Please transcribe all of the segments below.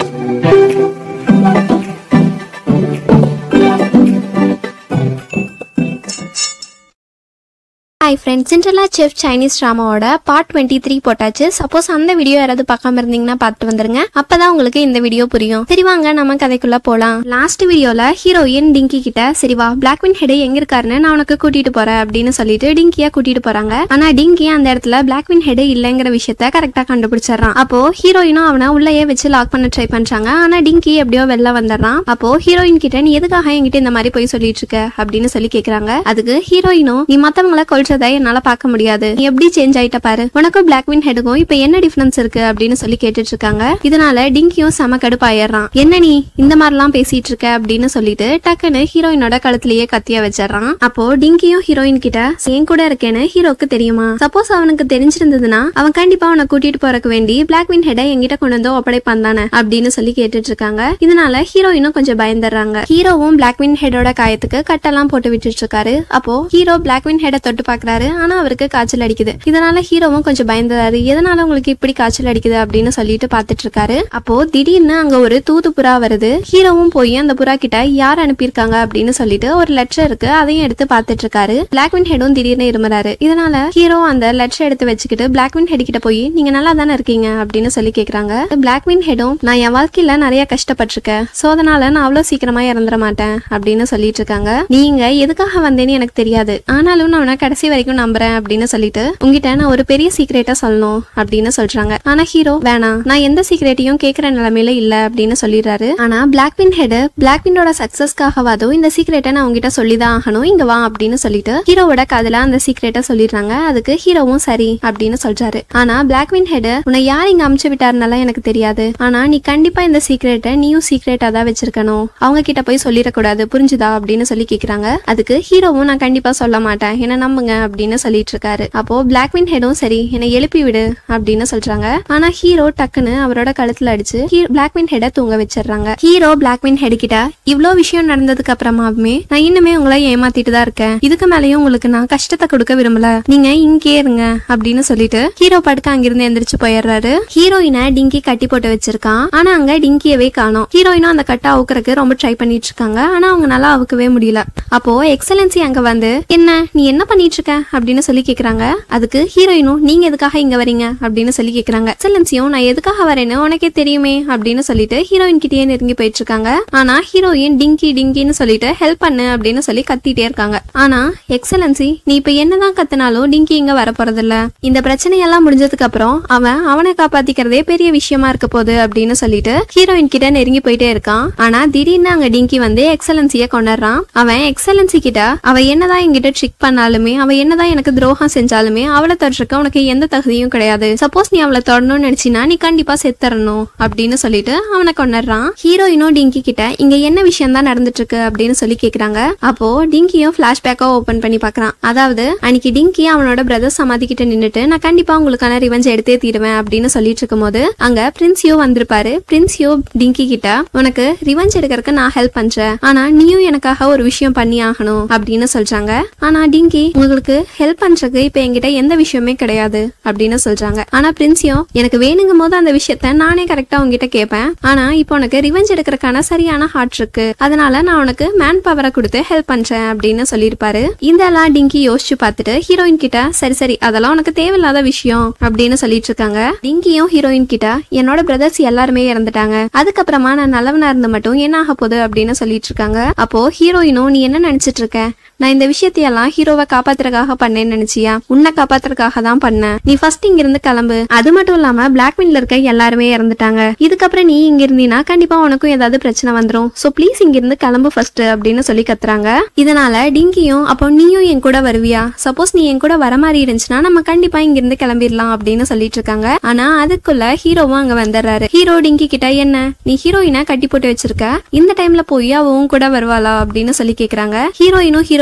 hi friends Cinderella chef Chinese ட்ராமாவோட part twenty three போட்டாச்சு suppose அந்த வீடியோ யாராவது பார்க்காம இருந்தீங்கன்னா பார்த்துட்டு வந்துருங்க அப்பதான் உங்களுக்கு இந்த வீடியோ புரியும் சரி வாங்க நம்ம கதைக்குள்ள போலாம் லாஸ்ட் வீடியோல ஹீரோயின் டிங்கி கிட்ட சரி வா பிளாக்வின் ஹெட் எங்க இருக்காருன்னு நான் உனக்கு கூட்டிட்டு போறேன் அப்படின்னு சொல்லிட்டு டிங்கியா கூட்டிட்டு போறாங்க ஆனா டிங்கி அந்த இடத்துல பிளாக்வின் ஹெட் இல்லைங்கிற விஷயத்த கரெக்டா கண்டுபிடிச்சிடறான் அப்போ ஹீரோயினும் அவனை உள்ளேயே வச்சு லாக் பண்ண ட்ரை பண்றாங்க ஆனா டிங்கி எப்படியோ வெளில வந்துடுறான் அப்போ ஹீரோயின் கிட்ட நீ எதுக்காக என்கிட்ட இந்த மாதிரி போய் சொல்லிட்டு இருக்க அப்படின்னு சொல்லி கேக்குறாங்க அதுக்கு ஹீரோயினும் நீ மத்தவங்கள கொல்றதை என்னால பார்க்க முடியாது நீ எப்படி சேஞ்ச் ஆயிட்ட பாரு உனக்கும் பிளாக்வின் ஹெடுக்கும் இப்ப என்ன டிஃபரன்ஸ் இருக்கு அப்படின்னு சொல்லி கேட்டுட்டு இருக்காங்க இதனால டிங்கியும் செம கடுப்பாயிடுறான் என்ன நீ இந்த மாதிரிலாம் பேசிட்டு இருக்க அப்படின்னு சொல்லிட்டு டக்குன்னு ஹீரோயினோட கழுத்துலயே கத்திய வச்சிடறான் அப்போ டிங்கியும் ஹீரோயின் கிட்ட என் கூட இருக்கேன்னு ஹீரோக்கு தெரியுமா சப்போஸ் அவனுக்கு தெரிஞ்சிருந்ததுன்னா அவன் கண்டிப்பா அவனை கூட்டிட்டு போறக்கு வேண்டி பிளாக்வின் ஹெடை என்கிட்ட கொண்டு வந்து ஒப்படைப்பான் தானே அப்படின்னு சொல்லி கேட்டுட்டு இருக்காங்க இதனால ஹீரோயினும் கொஞ்சம் பயந்துடுறாங்க ஹீரோவும் பிளாக்வின் ஹெடோட காயத்துக்கு கட்டெல்லாம் போட்டு விட்டுட்டு இருக்காரு அப்போ ஹீரோ பிளாக்வின் ஹெடை தொட்டு பாக்குறாரு ஆனா அவருக்கு காய்ச்சல் அடிக்குது இதனால ஹீரோவும் கொஞ்சம் பயந்துறாரு எதனால உங்களுக்கு இப்படி காய்ச்சல் அடிக்குது அப்படின்னு சொல்லிட்டு பாத்துட்டு இருக்காரு அப்போ திடீர்னு அங்க ஒரு தூது புறா வருது ஹீரோவும் போய் அந்த புறா கிட்ட யார் அனுப்பியிருக்காங்க அப்படின்னு சொல்லிட்டு ஒரு லெட்டர் இருக்கு அதையும் எடுத்து பாத்துட்டு இருக்காரு பிளாக்வின் ஹெடும் திடீர்னு இருமுறாரு இதனால ஹீரோ அந்த லெட்டர் எடுத்து வச்சுக்கிட்டு பிளாக்வின் ஹெட் கிட்ட போய் நீங்க நல்லா தானே இருக்கீங்க அப்படின்னு சொல்லி கேக்குறாங்க பிளாக்வின் ஹெடும் நான் என் வாழ்க்கையில நிறைய கஷ்டப்பட்டிருக்கேன் சோ அதனால நான் அவ்வளவு சீக்கிரமா இறந்துட மாட்டேன் அப்படின்னு சொல்லிட்டு இருக்காங்க நீங்க எதுக்காக வந்தேன்னு எனக்கு தெரியாது ஆனாலும் நான் உன்னை கடைசி வரைக்கும் நம்புறேன் அப்படின்னு சொல்லிட்டு உங்ககிட்ட நான் ஒரு பெரிய சீக்ரெட்டா சொல்லணும் அப்படின்னு சொல்றாங்க ஆனா ஹீரோ வேணாம் நான் எந்த சீக்ரெட்டையும் கேட்கிற நிலைமையில இல்ல அப்படின்னு சொல்லிடுறாரு ஆனா பிளாக்வின் ஹெட் பிளாக்வினோட சக்சஸ்க்காகவாதும் இந்த சீக்ரெட்டை நான் உங்ககிட்ட சொல்லிதான் ஆகணும் இங்க வா அப்படின்னு சொல்லிட்டு ஹீரோவோட காதுல அந்த சீக்ரெட்டை சொல்லிடுறாங்க அதுக்கு ஹீரோவும் சரி அப்படின்னு சொல்றாரு ஆனா பிளாக்வின் ஹெட் உன்னை யார் இங்க அமுச்சு விட்டாருனால எனக்கு தெரியாது ஆனா நீ கண்டிப்பா இந்த சீக்ரெட்டை நீயும் சீக்ரெட்டா தான் வச்சிருக்கணும் அவங்க கிட்ட போய் சொல்லிடக்கூடாது புரிஞ்சுதா அப்படின்னு சொல்லி கேக்குறாங்க அதுக்கு ஹீரோவும் நான் கண்டிப்பா சொல்ல மாட்டேன் என்ன நம்புங்க அப்படின்னு சொல்லிட்டு இருக்காரு அப்போ பிளாக்வின் ஹெடும் சரி என்னை எழுப்பி விடு அப்படின்னு சொல்றாங்க ஆனா ஹீரோ டக்குன்னு அவரோட கழுத்துல அடிச்சு பிளாக்வின் ஹெட தூங்க வச்சிடுறாங்க ஹீரோ பிளாக்வின் ஹெட் கிட்ட இவ்ளோ விஷயம் நடந்ததுக்கு அப்புறமாவுமே நான் இன்னுமே உங்களை ஏமாத்திட்டு தான் இருக்கேன் இதுக்கு மேலயும் உங்களுக்கு நான் கஷ்டத்தை கொடுக்க விரும்பல நீங்க இங்கே இருங்க அப்படின்னு சொல்லிட்டு ஹீரோ படுக்க அங்கிருந்து எந்திரிச்சு போயிடுறாரு ஹீரோயினை டிங்கி கட்டி போட்டு வச்சிருக்கான் ஆனா அங்க டிங்கியவே காணோம் ஹீரோயினும் அந்த கட்டை அவுக்கறதுக்கு ரொம்ப ட்ரை பண்ணிட்டு இருக்காங்க ஆனா அவங்க நல்லா அவுக்கவே முடியல அப்போ எக்ஸலன்சி அங்க வந்து என்ன நீ என்ன பண்ணிட்டு இருக்க அப்படின்னு சொல்லி கேக்குறாங்க அதுக்கு ஹீரோயினும் நீங்க எதுக்காக இங்க வரீங்க அப்படின்னு சொல்லி கேக்குறாங்க எக்ஸலன்சியும் நான் எதுக்காக வரேன்னு உனக்கே தெரியுமே அப்படின்னு சொல்லிட்டு ஹீரோயின் கிட்டயே நெருங்கி போயிட்டு இருக்காங்க ஆனா ஹீரோயின் டிங்கி டிங்கின்னு சொல்லிட்டு ஹெல்ப் பண்ணு அப்படின்னு சொல்லி கத்திட்டே இருக்காங்க ஆனா எக்ஸலன்சி நீ இப்ப என்னதான் கத்துனாலும் டிங்கி இங்க வர போறதில்ல இந்த பிரச்சனையெல்லாம் முடிஞ்சதுக்கு அப்புறம் அவன் அவனை காப்பாத்திக்கிறதே பெரிய விஷயமா இருக்க போகுது அப்படின்னு சொல்லிட்டு ஹீரோயின் கிட்ட நெருங்கி போயிட்டே இருக்கான் ஆனா திடீர்னு அங்க டிங்கி வந்து எக்ஸலன்சிய கொண்டாடுறான் அவன் எக்ஸலன்சி கிட்ட அவ என்னதான் என்கிட்ட ட்ரிக் பண்ணாலுமே அவ என்னதான் எனக்கு துரோகம் செஞ்சாலுமே அவளை தொடர்க்க உனக்கு எந்த தகுதியும் கிடையாது சப்போஸ் நீ அவளை தொடணும்னு நினைச்சினா நீ கண்டிப்பா செத்துறணும் அப்படின்னு சொல்லிட்டு அவனை கொண்டாடுறான் ஹீரோயினும் டிங்கி கிட்ட இங்க என்ன விஷயம் தான் நடந்துட்டு இருக்கு அப்படின்னு சொல்லி கேக்குறாங்க அப்போ டிங்கியும் பிளாஷ்பேக்கா ஓபன் பண்ணி பாக்குறான் அதாவது அன்னைக்கு டிங்கி அவனோட பிரதர் சமாதி கிட்ட நின்னுட்டு நான் கண்டிப்பா உங்களுக்கான ரிவெஞ்ச் எடுத்தே தீருவேன் அப்படின்னு சொல்லிட்டு இருக்கும்போது அங்க பிரின்சியோ வந்திருப்பாரு பிரின்சியோ டிங்கி கிட்ட உனக்கு ரிவெஞ்ச் எடுக்கிறதுக்கு நான் ஹெல்ப் பண்றேன் ஆனா நீயும் எனக்காக ஒரு விஷயம் பண்ணி ஆகணும் அப்படின்னு சொல்றாங்க ஆனா டிங்கி உங்களுக்கு ஹெல்ப் பண்றதுக்கு இப்ப என்கிட்ட எந்த விஷயமே கிடையாது அப்படின்னு சொல்றாங்க ஆனா பிரின்சியோ எனக்கு வேணுங்கும் போது அந்த விஷயத்த நானே கரெக்டா உங்ககிட்ட கேட்பேன் ஆனா இப்போ உனக்கு ரிவெஞ்ச் எடுக்கிறதுக்கான சரியான ஹார்ட் இருக்கு அதனால நான் உனக்கு மேன் பவரை கொடுத்து ஹெல்ப் பண்றேன் அப்படின்னு சொல்லியிருப்பாரு இதெல்லாம் டிங்கி யோசிச்சு பார்த்துட்டு ஹீரோயின் கிட்ட சரி சரி அதெல்லாம் உனக்கு தேவையில்லாத விஷயம் அப்படின்னு சொல்லிட்டு இருக்காங்க டிங்கியும் ஹீரோயின் கிட்ட என்னோட பிரதர்ஸ் எல்லாருமே இறந்துட்டாங்க அதுக்கப்புறமா நான் நல்லவனா இருந்து மட்டும் என்ன ஆக போகுது அப்படின்னு சொல்லிட்டு இருக்காங்க அப்போ ஹீரோயினும் நீ என்ன நினைச்சிட்டு இருக்க நான் இந்த விஷயத்தையெல்லாம் ஹீரோவை காப்பாத்துறதுக்காக பண்ணேன்னு நினைச்சியா உன்னை காப்பாத்துறதுக்காக தான் பண்ணேன் நீ ஃபர்ஸ்ட் இங்க இருந்து கிளம்பு அது மட்டும் இல்லாம பிளாக்வின்ல இருக்க எல்லாருமே இறந்துட்டாங்க இதுக்கப்புறம் நீ இங்க இருந்தீனா கண்டிப்பா உனக்கும் ஏதாவது பிரச்சனை வந்துரும் சோ ப்ளீஸ் இங்க இருந்து கிளம்பு ஃபர்ஸ்ட் அப்படின்னு சொல்லி கத்துறாங்க இதனால டிங்கியும் அப்போ நீயும் என் கூட வருவியா சப்போஸ் நீ என் கூட வர மாதிரி இருந்துச்சுன்னா நம்ம கண்டிப்பா இங்க இருந்து கிளம்பிடலாம் அப்படின்னு சொல்லிட்டு இருக்காங்க ஆனா அதுக்குள்ள ஹீரோவும் அங்க வந்துடுறாரு ஹீரோ டிங்கி கிட்ட என்ன நீ ஹீரோயினை கட்டி போட்டு வச்சிருக்க இந்த டைம்ல போய் அவ உன் கூட வருவாளா அப்படின்னு சொல்லி கேக்குறாங்க ஹீரோயினும் ஹீரோ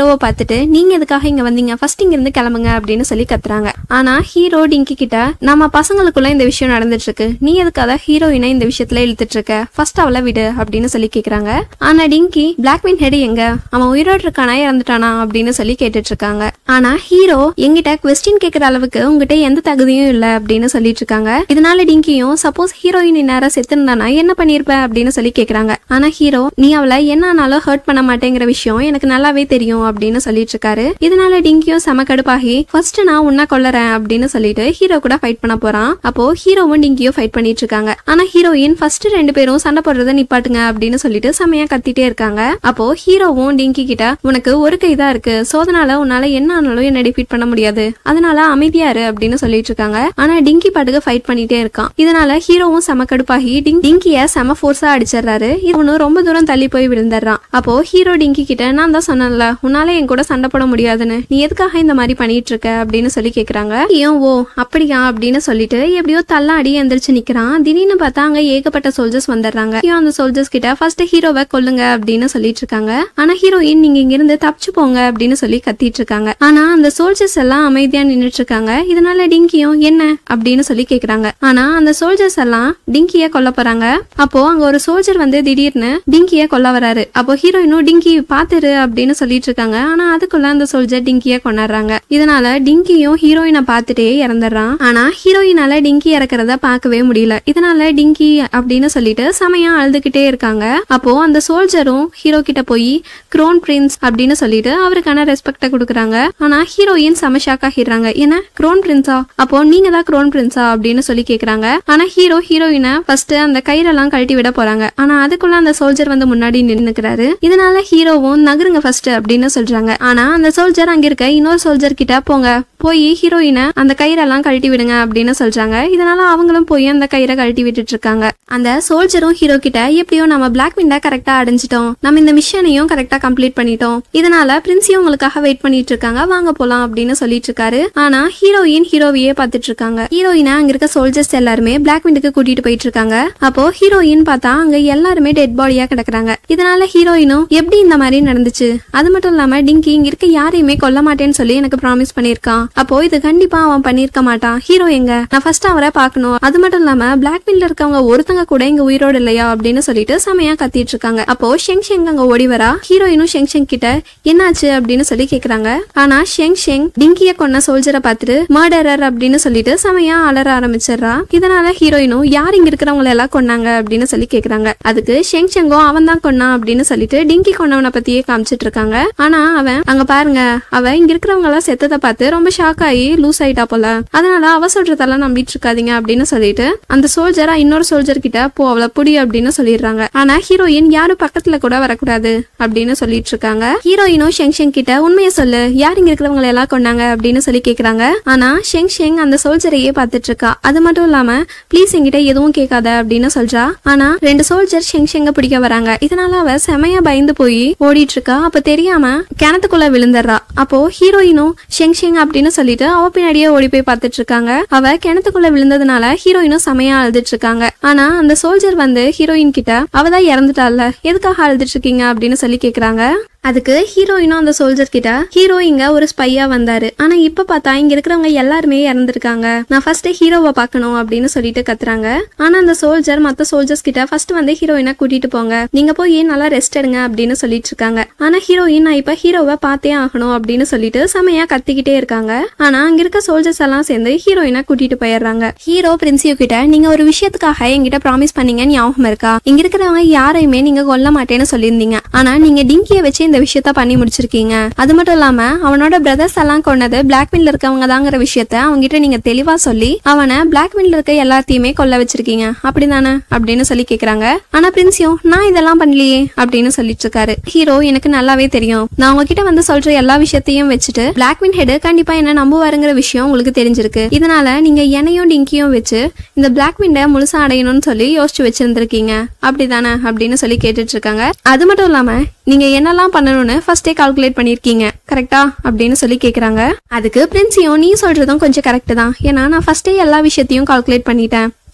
ஹீரோவை பார்த்துட்டு நீங்க எதுக்காக இங்க வந்தீங்க ஃபர்ஸ்ட் இங்க இருந்து கிளம்புங்க அப்படின்னு சொல்லி கத்துறாங்க ஆனா ஹீரோ டிங்கி கிட்ட நம்ம பசங்களுக்குள்ள இந்த விஷயம் நடந்துட்டு இருக்கு நீ எதுக்காக ஹீரோயினை இந்த விஷயத்துல இழுத்துட்டு இருக்க ஃபர்ஸ்ட் அவளை விடு அப்படின்னு சொல்லி கேக்குறாங்க ஆனா டிங்கி பிளாக்மின் ஹெட் எங்க அவன் உயிரோடு இருக்கானா இறந்துட்டானா அப்படின்னு சொல்லி கேட்டுட்டு இருக்காங்க ஆனா ஹீரோ எங்கிட்ட கொஸ்டின் கேக்குற அளவுக்கு உங்ககிட்ட எந்த தகுதியும் இல்ல அப்படின்னு சொல்லிட்டு இருக்காங்க இதனால டிங்கியும் சப்போஸ் ஹீரோயின் நேரம் செத்துருந்தானா என்ன பண்ணிருப்ப அப்படின்னு சொல்லி கேக்குறாங்க ஆனா ஹீரோ நீ அவளை என்ன ஆனாலும் ஹர்ட் பண்ண மாட்டேங்கிற விஷயம் எனக்கு நல்லாவே தெரியும் அப்படின்னு சொல்லிட்டு இருக்காரு இதனால டிங்கியும் செம கடுப்பாகி ஃபர்ஸ்ட் நான் உன்னை கொல்லறேன் அப்படின்னு சொல்லிட்டு ஹீரோ கூட ஃபைட் பண்ண போறான் அப்போ ஹீரோவும் டிங்கியும் ஃபைட் பண்ணிட்டு இருக்காங்க ஆனா ஹீரோயின் ஃபர்ஸ்ட் ரெண்டு பேரும் சண்டை போடுறத நிப்பாட்டுங்க அப்படின்னு சொல்லிட்டு செமையா கத்திட்டே இருக்காங்க அப்போ ஹீரோவும் டிங்கி கிட்ட உனக்கு ஒரு கை தான் இருக்கு சோதனால உன்னால என்ன ஆனாலும் என்ன டிஃபீட் பண்ண முடியாது அதனால அமைதியா இரு அப்படின்னு சொல்லிட்டு இருக்காங்க ஆனா டிங்கி பாட்டுக்கு ஃபைட் பண்ணிட்டே இருக்கான் இதனால ஹீரோவும் செம கடுப்பாகி டிங் டிங்கிய செம ஃபோர்ஸா அடிச்சிடுறாரு இவனு ரொம்ப தூரம் தள்ளி போய் விழுந்துடுறான் அப்போ ஹீரோ டிங்கி கிட்ட நான் தான் சொன்னேன்ல உன்னால என் கூட சண்டை போட முடியாதுன்னு நீ எதுக்காக இந்த மாதிரி பண்ணிட்டு இருக்க அப்படின்னு சொல்லி கேக்குறாங்க ஏன் ஓ அப்படியா அப்படின்னு சொல்லிட்டு எப்படியோ தள்ளாடி எந்திரிச்சு நிக்கிறான் திடீர்னு பார்த்தா அங்க ஏகப்பட்ட சோல்ஜர்ஸ் வந்துடுறாங்க ஐயோ அந்த சோல்ஜர்ஸ் கிட்ட ஃபர்ஸ்ட் ஹீரோவை கொல்லுங்க அப்படின்னு சொல்லிட்டு இருக்காங்க ஆனா ஹீரோயின் நீங்க இங்க இருந்து தப்பிச்சு போங்க அப்படின்னு சொல்லி கத்திட்டு இருக்காங்க ஆனா அந்த சோல்ஜர்ஸ் எல்லாம் அமைதியா நின்னுட்டு இருக்காங்க இதனால டிங்கியும் என்ன அப்படின்னு சொல்லி கேக்குறாங்க ஆனா அந்த சோல்ஜர்ஸ் எல்லாம் டிங்கிய கொல்ல போறாங்க அப்போ அங்க ஒரு சோல்ஜர் வந்து திடீர்னு டிங்கிய கொல்ல வராரு அப்போ ஹீரோயினும் டிங்கி பாத்துரு அப்படின்னு சொல்லிட்டு இருக்காங்க ஆனா அதுக்குள்ள அந்த சோல்ஜர் டிங்கிய கொண்டாடுறாங்க இதனால டிங்கியும் ஹீரோயினை பார்த்துட்டே இறந்துடுறான் ஆனா ஹீரோயினால டிங்கி இறக்குறத பார்க்கவே முடியல இதனால டிங்கி அப்படின்னு சொல்லிட்டு செமையா அழுதுகிட்டே இருக்காங்க அப்போ அந்த சோல்ஜரும் ஹீரோ கிட்ட போய் க்ரோன் பிரின்ஸ் அப்படின்னு சொல்லிட்டு அவருக்கான ரெஸ்பெக்ட கொடுக்குறாங்க ஆனா ஹீரோயின் செம ஷாக் ஆகிடுறாங்க என்ன க்ரோன் பிரின்ஸா அப்போ நீங்க தான் க்ரோன் பிரின்ஸா அப்படின்னு சொல்லி கேக்குறாங்க ஆனா ஹீரோ ஹீரோயினை ஃபர்ஸ்ட் அந்த கயிறெல்லாம் கழட்டி விட போறாங்க ஆனா அதுக்குள்ள அந்த சோல்ஜர் வந்து முன்னாடி நின்னுக்கிறாரு இதனால ஹீரோவும் நகருங்க ஃபர்ஸ்ட் அப்படின்னு சொல்றாங்க ஆனா அந்த சோல்ஜர் அங்க இருக்க இன்னொரு சோல்ஜர் கிட்ட போங்க போய் ஹீரோயினை அந்த கயிறெல்லாம் கழட்டி விடுங்க அப்படின்னு சொல்றாங்க இதனால அவங்களும் போய் அந்த கயிறை கழட்டி விட்டுட்டு இருக்காங்க அந்த சோல்ஜரும் ஹீரோ கிட்ட எப்படியோ நம்ம பிளாக் விண்டா கரெக்டா அடைஞ்சிட்டோம் நம்ம இந்த மிஷனையும் கரெக்டா கம்ப்ளீட் பண்ணிட்டோம் இதனால பிரின்சியும் உங்களுக்காக வெயிட் பண்ணிட்டு இருக்காங்க வாங்க போலாம் அப்படின்னு சொல்லிட்டு இருக்காரு ஆனா ஹீரோயின் ஹீரோவையே பார்த்துட்டு இருக்காங்க ஹீரோயினை அங்க இருக்க சோல்ஜர்ஸ் எல்லாருமே பிளாக் விண்டுக்கு கூட்டிட்டு போயிட்டு இருக்காங்க அப்போ ஹீரோயின் பார்த்தா அங்க எல்லாருமே டெட் பாடியா கிடக்குறாங்க இதனால ஹீரோயினும் எப்படி இந்த மாதிரி நடந்துச்சு அது மட்டும் இல்லாம டிங்கி இங்க இருக்க யாரையுமே கொல்ல மாட்டேன்னு சொல்லி எனக்கு ப்ராமிஸ் பண்ணிருக்கான் அப்போ இது கண்டிப்பா அவன் பண்ணிருக்க மாட்டான் ஹீரோ எங்க நான் ஃபர்ஸ்ட் அவரை பார்க்கணும் அது மட்டும் இல்லாம பிளாக் மில்ல இருக்கவங்க ஒருத்தங்க கூட இங்க உயிரோடு இல்லையா அப்படின்னு சொல்லிட்டு செமையா கத்திட்டு இருக்காங்க அப்போ ஷெங் ஷெங் அங்க ஓடி வரா ஹீரோயினும் ஷெங் ஷெங் கிட்ட என்னாச்சு அப்படின்னு சொல்லி கேக்குறாங்க ஆனா ஷெங் ஷெங் டிங்கிய கொன்ன சோல்ஜரை பார்த்துட்டு மர்டரர் அப்படின்னு சொல்லிட்டு செமையா அலற ஆரம்பிச்சிடுறா இதனால ஹீரோயினும் யார் இங்க இருக்கிறவங்கள எல்லாம் கொன்னாங்க அப்படின்னு சொல்லி கேக்குறாங்க அதுக்கு ஷெங் ஷெங்கும் அவன் தான் கொன்னான் அப்படின்னு சொல்லிட்டு டிங்கி கொன்னவனை பத்தியே காமிச்சிட்டு இருக்காங்க ஆனா அவன் அங்க பாருங்க அவ இங்க இருக்கிறவங்க எல்லாம் செத்ததை பார்த்து ரொம்ப ஷாக் ஆகி லூஸ் ஆயிட்டா போல அதனால அவ சொல்றதெல்லாம் நம்பிட்டு இருக்காதீங்க அப்படின்னு சொல்லிட்டு அந்த சோல்ஜரா இன்னொரு சோல்ஜர் கிட்ட போ அவளை புடி அப்படின்னு சொல்லிடுறாங்க ஆனா ஹீரோயின் யாரும் பக்கத்துல கூட வரக்கூடாது அப்படின்னு சொல்லிட்டு இருக்காங்க ஹீரோயினும் ஷெங் ஷெங் கிட்ட உண்மையை சொல்லு யார் இங்க இருக்கிறவங்களை எல்லாம் கொண்டாங்க அப்படின்னு சொல்லி கேக்குறாங்க ஆனா ஷெங் ஷெங் அந்த சோல்ஜரையே பார்த்துட்டு இருக்கா அது மட்டும் இல்லாம ப்ளீஸ் என்கிட்ட எதுவும் கேட்காத அப்படின்னு சொல்றா ஆனா ரெண்டு சோல்ஜர் ஷெங் ஷெங்க பிடிக்க வராங்க இதனால அவ செமையா பயந்து போய் ஓடிட்டு இருக்கா அப்ப தெரியாம கிணத்துக்குள்ள விழுந்துடுறா அப்போ ஹீரோயினும் ஷெங் ஷெங் அப்படின்னு சொல்லிட்டு அவ பின்னாடியே ஓடி போய் பார்த்துட்டு இருக்காங்க அவ கிணத்துக்குள்ள விழுந்ததுனால ஹீரோயினும் செமையா அழுதுட்டு இருக்காங்க ஆனா அந்த சோல்ஜர் வந்து ஹீரோயின் கிட்ட அவதான் இறந்துட்டால எதுக்காக அழுதுட்டு இருக்கீங்க அப்படின்னு சொல்லி கேக்குறாங்க அதுக்கு ஹீரோயினும் அந்த சோல்ஜர் கிட்ட ஹீரோ இங்க ஒரு ஸ்பையா வந்தாரு ஆனா இப்ப பார்த்தா இங்க இருக்கிறவங்க எல்லாருமே இறந்திருக்காங்க நான் ஃபர்ஸ்ட் ஹீரோவை பார்க்கணும் அப்படின்னு சொல்லிட்டு கத்துறாங்க ஆனா அந்த சோல்ஜர் மத்த சோல்ஜர்ஸ் கிட்ட ஃபர்ஸ்ட் வந்து ஹீரோயினை கூட்டிட்டு போங்க நீங்க போய் நல்லா ரெஸ்ட் எடுங்க அப்படின்னு சொல்லிட்டு இருக்காங்க ஆனா ஹீரோயின் நான் இப்ப ஹீரோவை பார்த்தே ஆகணும் அப்படின்னு சொல்லிட்டு செமையா கத்திக்கிட்டே இருக்காங்க ஆனா அங்க இருக்க சோல்ஜர்ஸ் எல்லாம் சேர்ந்து ஹீரோயினை கூட்டிட்டு போயிடுறாங்க ஹீரோ பிரின்சியோ கிட்ட நீங்க ஒரு விஷயத்துக்காக என்கிட்ட ப்ராமிஸ் பண்ணீங்க ஞாபகம் இருக்கா இங்க இருக்கிறவங்க யாரையுமே நீங்க கொல்ல மாட்டேன்னு சொல்லியிருந்தீங்க ஆனா நீங்க டிங்கிய வச்சு இந்த விஷயத்த பண்ணி முடிச்சிருக்கீங்க அது மட்டும் இல்லாம அவனோட பிரதர்ஸ் எல்லாம் கொன்னது பிளாக்மெயில இருக்கவங்க தாங்கிற விஷயத்த அவங்ககிட்ட நீங்க தெளிவா சொல்லி அவனை பிளாக்மெயில இருக்க எல்லாத்தையுமே கொல்ல வச்சிருக்கீங்க அப்படிதானே அப்படின்னு சொல்லி கேக்குறாங்க ஆனா பிரின்சியும் நான் இதெல்லாம் பண்ணலையே அப்படின்னு சொல்லிட்டு இருக்காரு ஹீரோ எனக்கு நல்லாவே தெரியும் நான் உங்ககிட்ட வந்து சொல்ற எல்லா விஷயத்தையும் வச்சுட்டு பிளாக்மின் ஹெட் கண்டிப்பா என்ன நம்புவாருங்கிற விஷயம் உங்களுக்கு தெரிஞ்சிருக்கு இதனால நீங்க என்னையும் டிங்கியும் வச்சு இந்த பிளாக்மின்ட முழுசா அடையணும்னு சொல்லி யோசிச்சு வச்சிருந்திருக்கீங்க அப்படிதானே அப்படின்னு சொல்லி கேட்டுட்டு இருக்காங்க அது மட்டும் இல்லாம நீங்க என்னெல்லாம் பண்ணணும்னு ஃபர்ஸ்டே கால்குலேட் பண்ணிருக்கீங்க கரெக்டா அப்படின்னு சொல்லி கேக்குறாங்க அதுக்கு பிரின்சியும் நீ சொல்றதும் கொஞ்சம் கரெக்ட் தான் ஏன்னா நான் ஃபர்ஸ்டே எல்லா விஷயத்தையும் கால்குலேட் பண்ணிட்டேன்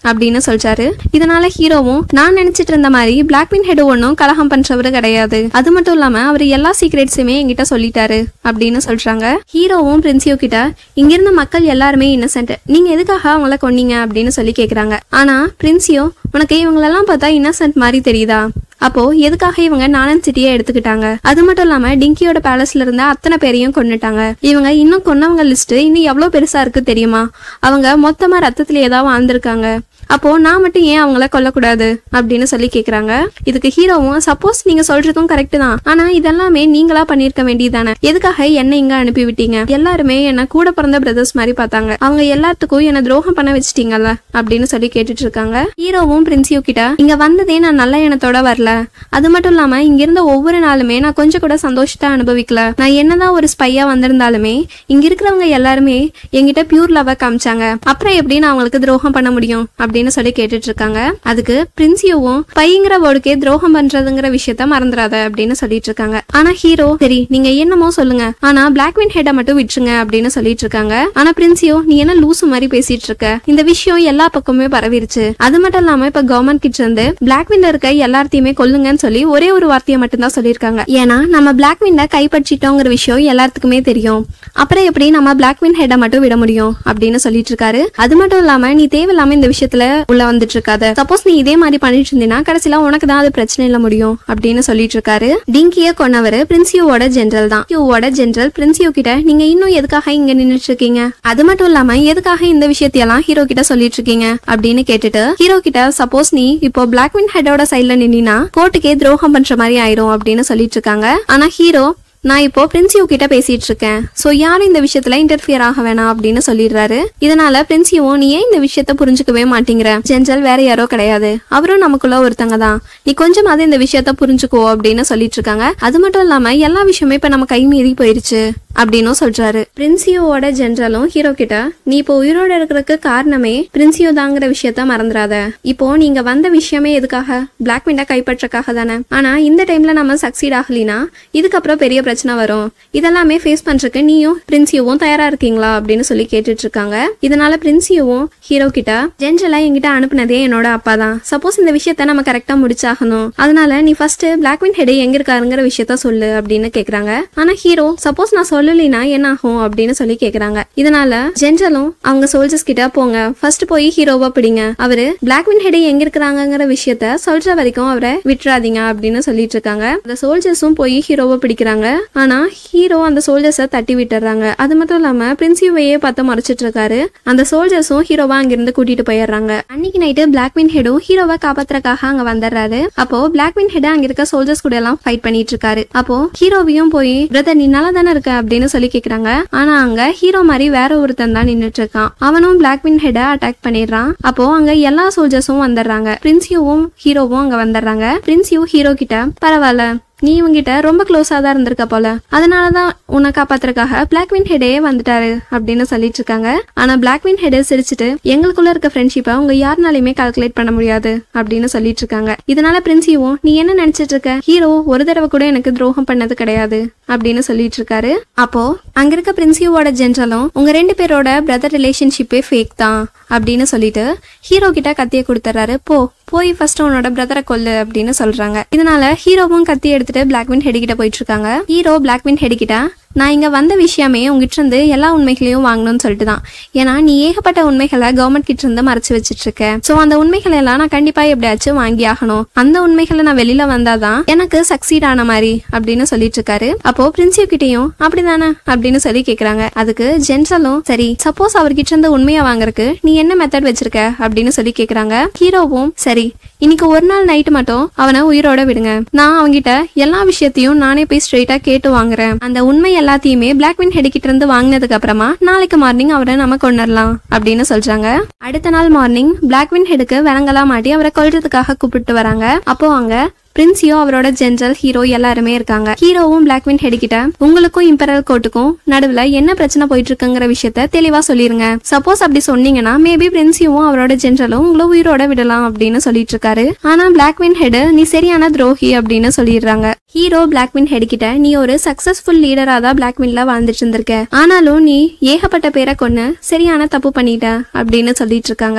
அப்படின்னு சொல்றாரு இதனால ஹீரோவும் நான் நினைச்சிட்டு இருந்த மாதிரி பிளாக் பின் ஹெட் ஒன்றும் கலகம் பண்றவரு கிடையாது அது மட்டும் இல்லாம அவர் எல்லா சீக்ரெட்ஸுமே என்கிட்ட சொல்லிட்டாரு அப்படின்னு சொல்றாங்க ஹீரோவும் பிரின்சியோ கிட்ட இங்கிருந்த மக்கள் எல்லாருமே இன்னசென்ட் நீங்க எதுக்காக அவங்கள கொன்னீங்க அப்படின்னு சொல்லி கேக்குறாங்க ஆனா பிரின்சியோ உனக்கு இவங்களெல்லாம் பார்த்தா இன்னசென்ட் மாதிரி தெரியுதா அப்போ எதுக்காக இவங்க நானன் சிட்டியை எடுத்துக்கிட்டாங்க அது மட்டும் இல்லாம டிங்கியோட பேலஸ்ல இருந்த அத்தனை பேரையும் கொன்னுட்டாங்க இவங்க இன்னும் கொன்னவங்க லிஸ்ட் இன்னும் எவ்வளவு பெருசா இருக்கு தெரியுமா அவங்க மொத்தமா ரத்தத்துல ஏதாவது வாழ்ந்திருக்காங்க அப்போ நான் மட்டும் ஏன் அவங்கள கொல்லக்கூடாது அப்படின்னு சொல்லி கேக்குறாங்க இதுக்கு ஹீரோவும் சப்போஸ் நீங்க சொல்றதும் கரெக்ட் தான் ஆனா இதெல்லாமே நீங்களா பண்ணிருக்க வேண்டியதானே எதுக்காக என்ன இங்க அனுப்பி விட்டீங்க எல்லாருமே என்ன கூட பிறந்த பிரதர்ஸ் மாதிரி பார்த்தாங்க அவங்க எல்லாத்துக்கும் என்ன துரோகம் பண்ண வச்சிட்டீங்கல்ல அப்படின்னு சொல்லி கேட்டுட்டு இருக்காங்க ஹீரோவும் பிரின்சியோ கிட்ட இங்க வந்ததே நான் நல்ல எண்ணத்தோட வரல அது மட்டும் இல்லாம இங்க இருந்த ஒவ்வொரு நாளுமே நான் கொஞ்சம் கூட சந்தோஷத்தை அனுபவிக்கல நான் என்னதான் ஒரு ஸ்பையா வந்திருந்தாலுமே இங்க இருக்கிறவங்க எல்லாருமே என்கிட்ட பியூர் லவ் காமிச்சாங்க அப்புறம் எப்படி நான் அவங்களுக்கு துரோகம் பண்ண முடியும் அப்படின்னு சொல்லி கேட்டுட்டு இருக்காங்க அதுக்கு பிரின்சியோவும் பையங்கிற வேர்டுக்கே துரோகம் பண்றதுங்கிற விஷயத்த மறந்துடாத அப்படின்னு சொல்லிட்டு இருக்காங்க ஆனா ஹீரோ சரி நீங்க என்னமோ சொல்லுங்க ஆனா பிளாக் வின் ஹெட்டை மட்டும் விட்டுருங்க அப்படின்னு சொல்லிட்டு இருக்காங்க ஆனா பிரின்சியோ நீ என்ன லூசு மாதிரி பேசிட்டு இருக்க இந்த விஷயம் எல்லா பக்கமுமே பரவிருச்சு அது மட்டும் இல்லாம இப்ப கவர்மெண்ட் கிட்ட இருந்து பிளாக் வின்ல இருக்க எல்லாத்தையுமே கொல்லுங்கன்னு சொல்லி ஒரே ஒரு வார்த்தையை மட்டும்தான் சொல்லியிருக்காங்க ஏன்னா நம்ம பிளாக் வின்ல கைப்பற்றிட்டோங்கிற விஷயம் எல்லாத்துக்குமே தெரியும் அப்புறம் எப்படி நம்ம பிளாக் வின் ஹெட்டை மட்டும் விட முடியும் அப்படின்னு சொல்லிட்டு இருக்காரு அது மட்டும் இல்லாம நீ தேவையில்லாம இந்த விஷயத்துல உள்ள வந்துட்டு இருக்காத சப்போஸ் நீ இதே மாதிரி பண்ணிட்டு இருந்தீங்கன்னா கடைசியில உனக்கு தான் அது பிரச்சனை இல்ல முடியும் அப்படின்னு சொல்லிட்டு இருக்காரு டிங்கிய கொன்னவர் பிரின்சியோட ஜெனரல் தான் பிரின்சியோட ஜெனரல் பிரின்சியோ கிட்ட நீங்க இன்னும் எதுக்காக இங்க நின்னுட்டு இருக்கீங்க அது மட்டும் இல்லாம எதுக்காக இந்த விஷயத்தையெல்லாம் ஹீரோ கிட்ட சொல்லிட்டு இருக்கீங்க அப்படின்னு கேட்டுட்டு ஹீரோ கிட்ட சப்போஸ் நீ இப்போ பிளாக் வின் ஹெட்டோட சைட்ல நின்னா கோர்ட்டுக்கே துரோகம் பண்ற மாதிரி ஆயிரும் அப்படின்னு சொல்லிட்டு இருக்காங்க ஆனா ஹீரோ நான் இப்போ பிரின்சியோ கிட்ட பேசிட்டு இருக்கேன் சோ யாரும் இந்த விஷயத்துல இன்டர்ஃபியர் ஆக வேணாம் அப்படின்னு சொல்லிடுறாரு இதனால பிரின்சியோவும் நீ ஏன் இந்த விஷயத்த புரிஞ்சுக்கவே மாட்டேங்கிற ஜென்ரல் வேற யாரோ கிடையாது அவரும் நமக்குள்ள ஒருத்தங்க தான் நீ கொஞ்சமாவது இந்த விஷயத்த புரிஞ்சுக்கோ அப்படின்னு சொல்லிட்டு இருக்காங்க அது மட்டும் இல்லாம எல்லா விஷயமே இப்ப நம்ம கை மீறி போயிருச்சு அப்படின்னும் சொல்றாரு பிரின்சியோவோட ஜென்ரலும் ஹீரோ கிட்ட நீ இப்போ உயிரோட இருக்கிறதுக்கு காரணமே பிரின்சியோ தாங்கிற விஷயத்த மறந்துடாத இப்போ நீங்க வந்த விஷயமே எதுக்காக பிளாக் விண்டா கைப்பற்றக்காக தானே ஆனா இந்த டைம்ல நம்ம சக்சீட் ஆகலினா இதுக்கப்புறம் பெரிய பிரச்சனை வரும் இதெல்லாமே ஃபேஸ் பண்றதுக்கு நீயும் பிரின்சியோவும் தயாரா இருக்கீங்களா அப்படின்னு சொல்லி கேட்டுட்டு இருக்காங்க இதனால பிரின்சியோவும் ஹீரோ கிட்ட ஜென்ரலா என்கிட்ட அனுப்புனதே என்னோட அப்பா தான் சப்போஸ் இந்த விஷயத்த நம்ம கரெக்டா முடிச்சாகணும் அதனால நீ ஃபர்ஸ்ட் பிளாக் வின் ஹெட் எங்க இருக்காருங்கிற விஷயத்த சொல்லு அப்படின்னு கேக்குறாங்க ஆனா ஹீரோ சப்போஸ் நான் சொல்லலைனா என்ன ஆகும் அப்படின்னு சொல்லி கேக்குறாங்க இதனால ஜென்ரலும் அவங்க சோல்ஜர்ஸ் கிட்ட போங்க ஃபர்ஸ்ட் போய் ஹீரோவா பிடிங்க அவரு பிளாக் வின் ஹெட் எங்க இருக்கிறாங்கிற விஷயத்த சொல்ற வரைக்கும் அவரை விட்டுறாதீங்க அப்படின்னு சொல்லிட்டு இருக்காங்க அந்த சோல்ஜர்ஸும் போய் ஹீரோவை பிடிக்கிறாங்க ஆனா ஹீரோ அந்த சோல்ஜர்ஸை தட்டி விட்டுறாங்க அது மட்டும் இல்லாம பிரின்சியூவையே பார்த்து மறைச்சிட்டு இருக்காரு அந்த சோல்ஜர்ஸும் ஹீரோவா அங்கிருந்து கூட்டிட்டு போயிடுறாங்க அன்னைக்கு நைட்டு பிளாக் வின் ஹெடும் ஹீரோவை காப்பாத்துறதுக்காக அங்க வந்துடுறாரு அப்போ பிளாக் வின் ஹெட் அங்க இருக்க சோல்ஜர்ஸ் கூட எல்லாம் ஃபைட் பண்ணிட்டு இருக்காரு அப்போ ஹீரோவையும் போய் பிரதர் நீ நல்லா தானே இருக்க அப்படின்னு சொல்லி கேக்குறாங்க ஆனா அங்க ஹீரோ மாதிரி வேற ஒருத்தன் தான் நின்னுட்டு இருக்கான் அவனும் பிளாக் வின் ஹெட அட்டாக் பண்ணிடுறான் அப்போ அங்க எல்லா சோல்ஜர்ஸும் வந்துடுறாங்க பிரின்சியோவும் ஹீரோவும் அங்க வந்துடுறாங்க பிரின்சியோ ஹீரோ கிட்ட பரவாயில்ல நீ இவங்கிட்ட ரொம்ப க்ளோஸா தான் இருந்திருக்க போல அதனாலதான் உன்னை காப்பாத்துறதுக்காக பிளாக் வின் ஹெடே வந்துட்டாரு அப்படின்னு சொல்லிட்டு இருக்காங்க ஆனா பிளாக் வின் ஹெடே சிரிச்சுட்டு எங்களுக்குள்ள இருக்க ஃப்ரெண்ட்ஷிப்பை உங்க யாருனாலையுமே கால்குலேட் பண்ண முடியாது அப்படின்னு சொல்லிட்டு இருக்காங்க இதனால பிரின்சியும் நீ என்ன நினைச்சிட்டு இருக்க ஹீரோ ஒரு தடவை கூட எனக்கு துரோகம் பண்ணது கிடையாது அப்படின்னு சொல்லிட்டு இருக்காரு அப்போ அங்க இருக்க பிரின்சியோட ஜென்ரலும் உங்க ரெண்டு பேரோட பிரதர் ரிலேஷன்ஷிப்பே ஃபேக் தான் அப்படின்னு சொல்லிட்டு ஹீரோ கிட்ட கத்திய கொடுத்துறாரு போ போய் ஃபர்ஸ்ட் உன்னோட பிரதரை கொல்லு அப்படின்னு சொல்றாங்க இதனால ஹீரோவும் கத்தி எடுத்துட்டு பிளாக்வின் ஹெட் கிட்ட போயிட்டு இருக்காங்க ஹீரோ பிளாக்வின் ஹெட் கிட்ட நான் இங்க வந்த விஷயமே உங்ககிட்ட இருந்து எல்லா உண்மைகளையும் வாங்கணும்னு சொல்லிட்டு தான் ஏன்னா நீ ஏகப்பட்ட உண்மைகளை கவர்மெண்ட் கிட்ட இருந்து மறைச்சு வச்சிட்டு இருக்க சோ அந்த உண்மைகளை எல்லாம் நான் கண்டிப்பா எப்படியாச்சும் வாங்கி ஆகணும் அந்த உண்மைகளை நான் வெளியில வந்தாதான் எனக்கு சக்சீட் ஆன மாதிரி அப்படின்னு சொல்லிட்டு இருக்காரு அப்போ பிரின்சிபல் கிட்டயும் அப்படிதானே அப்படின்னு சொல்லி கேக்குறாங்க அதுக்கு ஜென்சலும் சரி சப்போஸ் அவர்கிட்ட இருந்து உண்மையா வாங்குறதுக்கு நீ என்ன மெத்தட் வச்சிருக்க அப்படின்னு சொல்லி கேக்குறாங்க ஹீரோவும் சரி இன்னைக்கு ஒரு நாள் நைட்டு மட்டும் அவனை உயிரோட விடுங்க நான் அவங்கிட்ட எல்லா விஷயத்தையும் நானே போய் ஸ்ட்ரெயிட்டா கேட்டு வாங்குறேன் அந்த உண்மை எல்லாத்தையுமே பிளாக் வின் ஹெட் கிட்ட இருந்து வாங்கினதுக்கு அப்புறமா நாளைக்கு மார்னிங் அவரை நம்ம கொண்டுடலாம் அப்படின்னு சொல்றாங்க அடுத்த நாள் மார்னிங் பிளாக் வின் ஹெடுக்கு விலங்கெல்லாம் மாட்டி அவரை கொல்றதுக்காக கூப்பிட்டு வராங்க அப்போ அங்க பிரின்சியோ அவரோட ஜென்ரல் ஹீரோ எல்லாருமே இருக்காங்க ஹீரோவும் பிளாக் வின் ஹெட் கிட்ட உங்களுக்கும் இம்பரல் கோட்டுக்கும் நடுவுல என்ன பிரச்சனை போயிட்டு இருக்குங்கிற விஷயத்த தெளிவா சொல்லிருங்க சப்போஸ் அப்படி சொன்னீங்கன்னா மேபி பிரின்சியோவும் அவரோட ஜென்ரலும் உங்களை உயிரோட விடலாம் அப்படின்னு சொல்லிட்டு இருக்காரு ஆனா பிளாக் வின் ஹெட் நீ சரியான துரோகி அப்படின்னு சொல்லிடுறாங்க ஹீரோ பிளாக் வின் ஹெட் கிட்ட நீ ஒரு சக்சஸ்ஃபுல் லீடரா தான் பிளாக் வின்ல வாழ்ந்துட்டு இருந்திருக்க ஆனாலும் நீ ஏகப்பட்ட பேரை கொன்னு சரியான தப்பு பண்ணிட்ட அப்படின்னு சொல்லிட்டு இருக்காங்க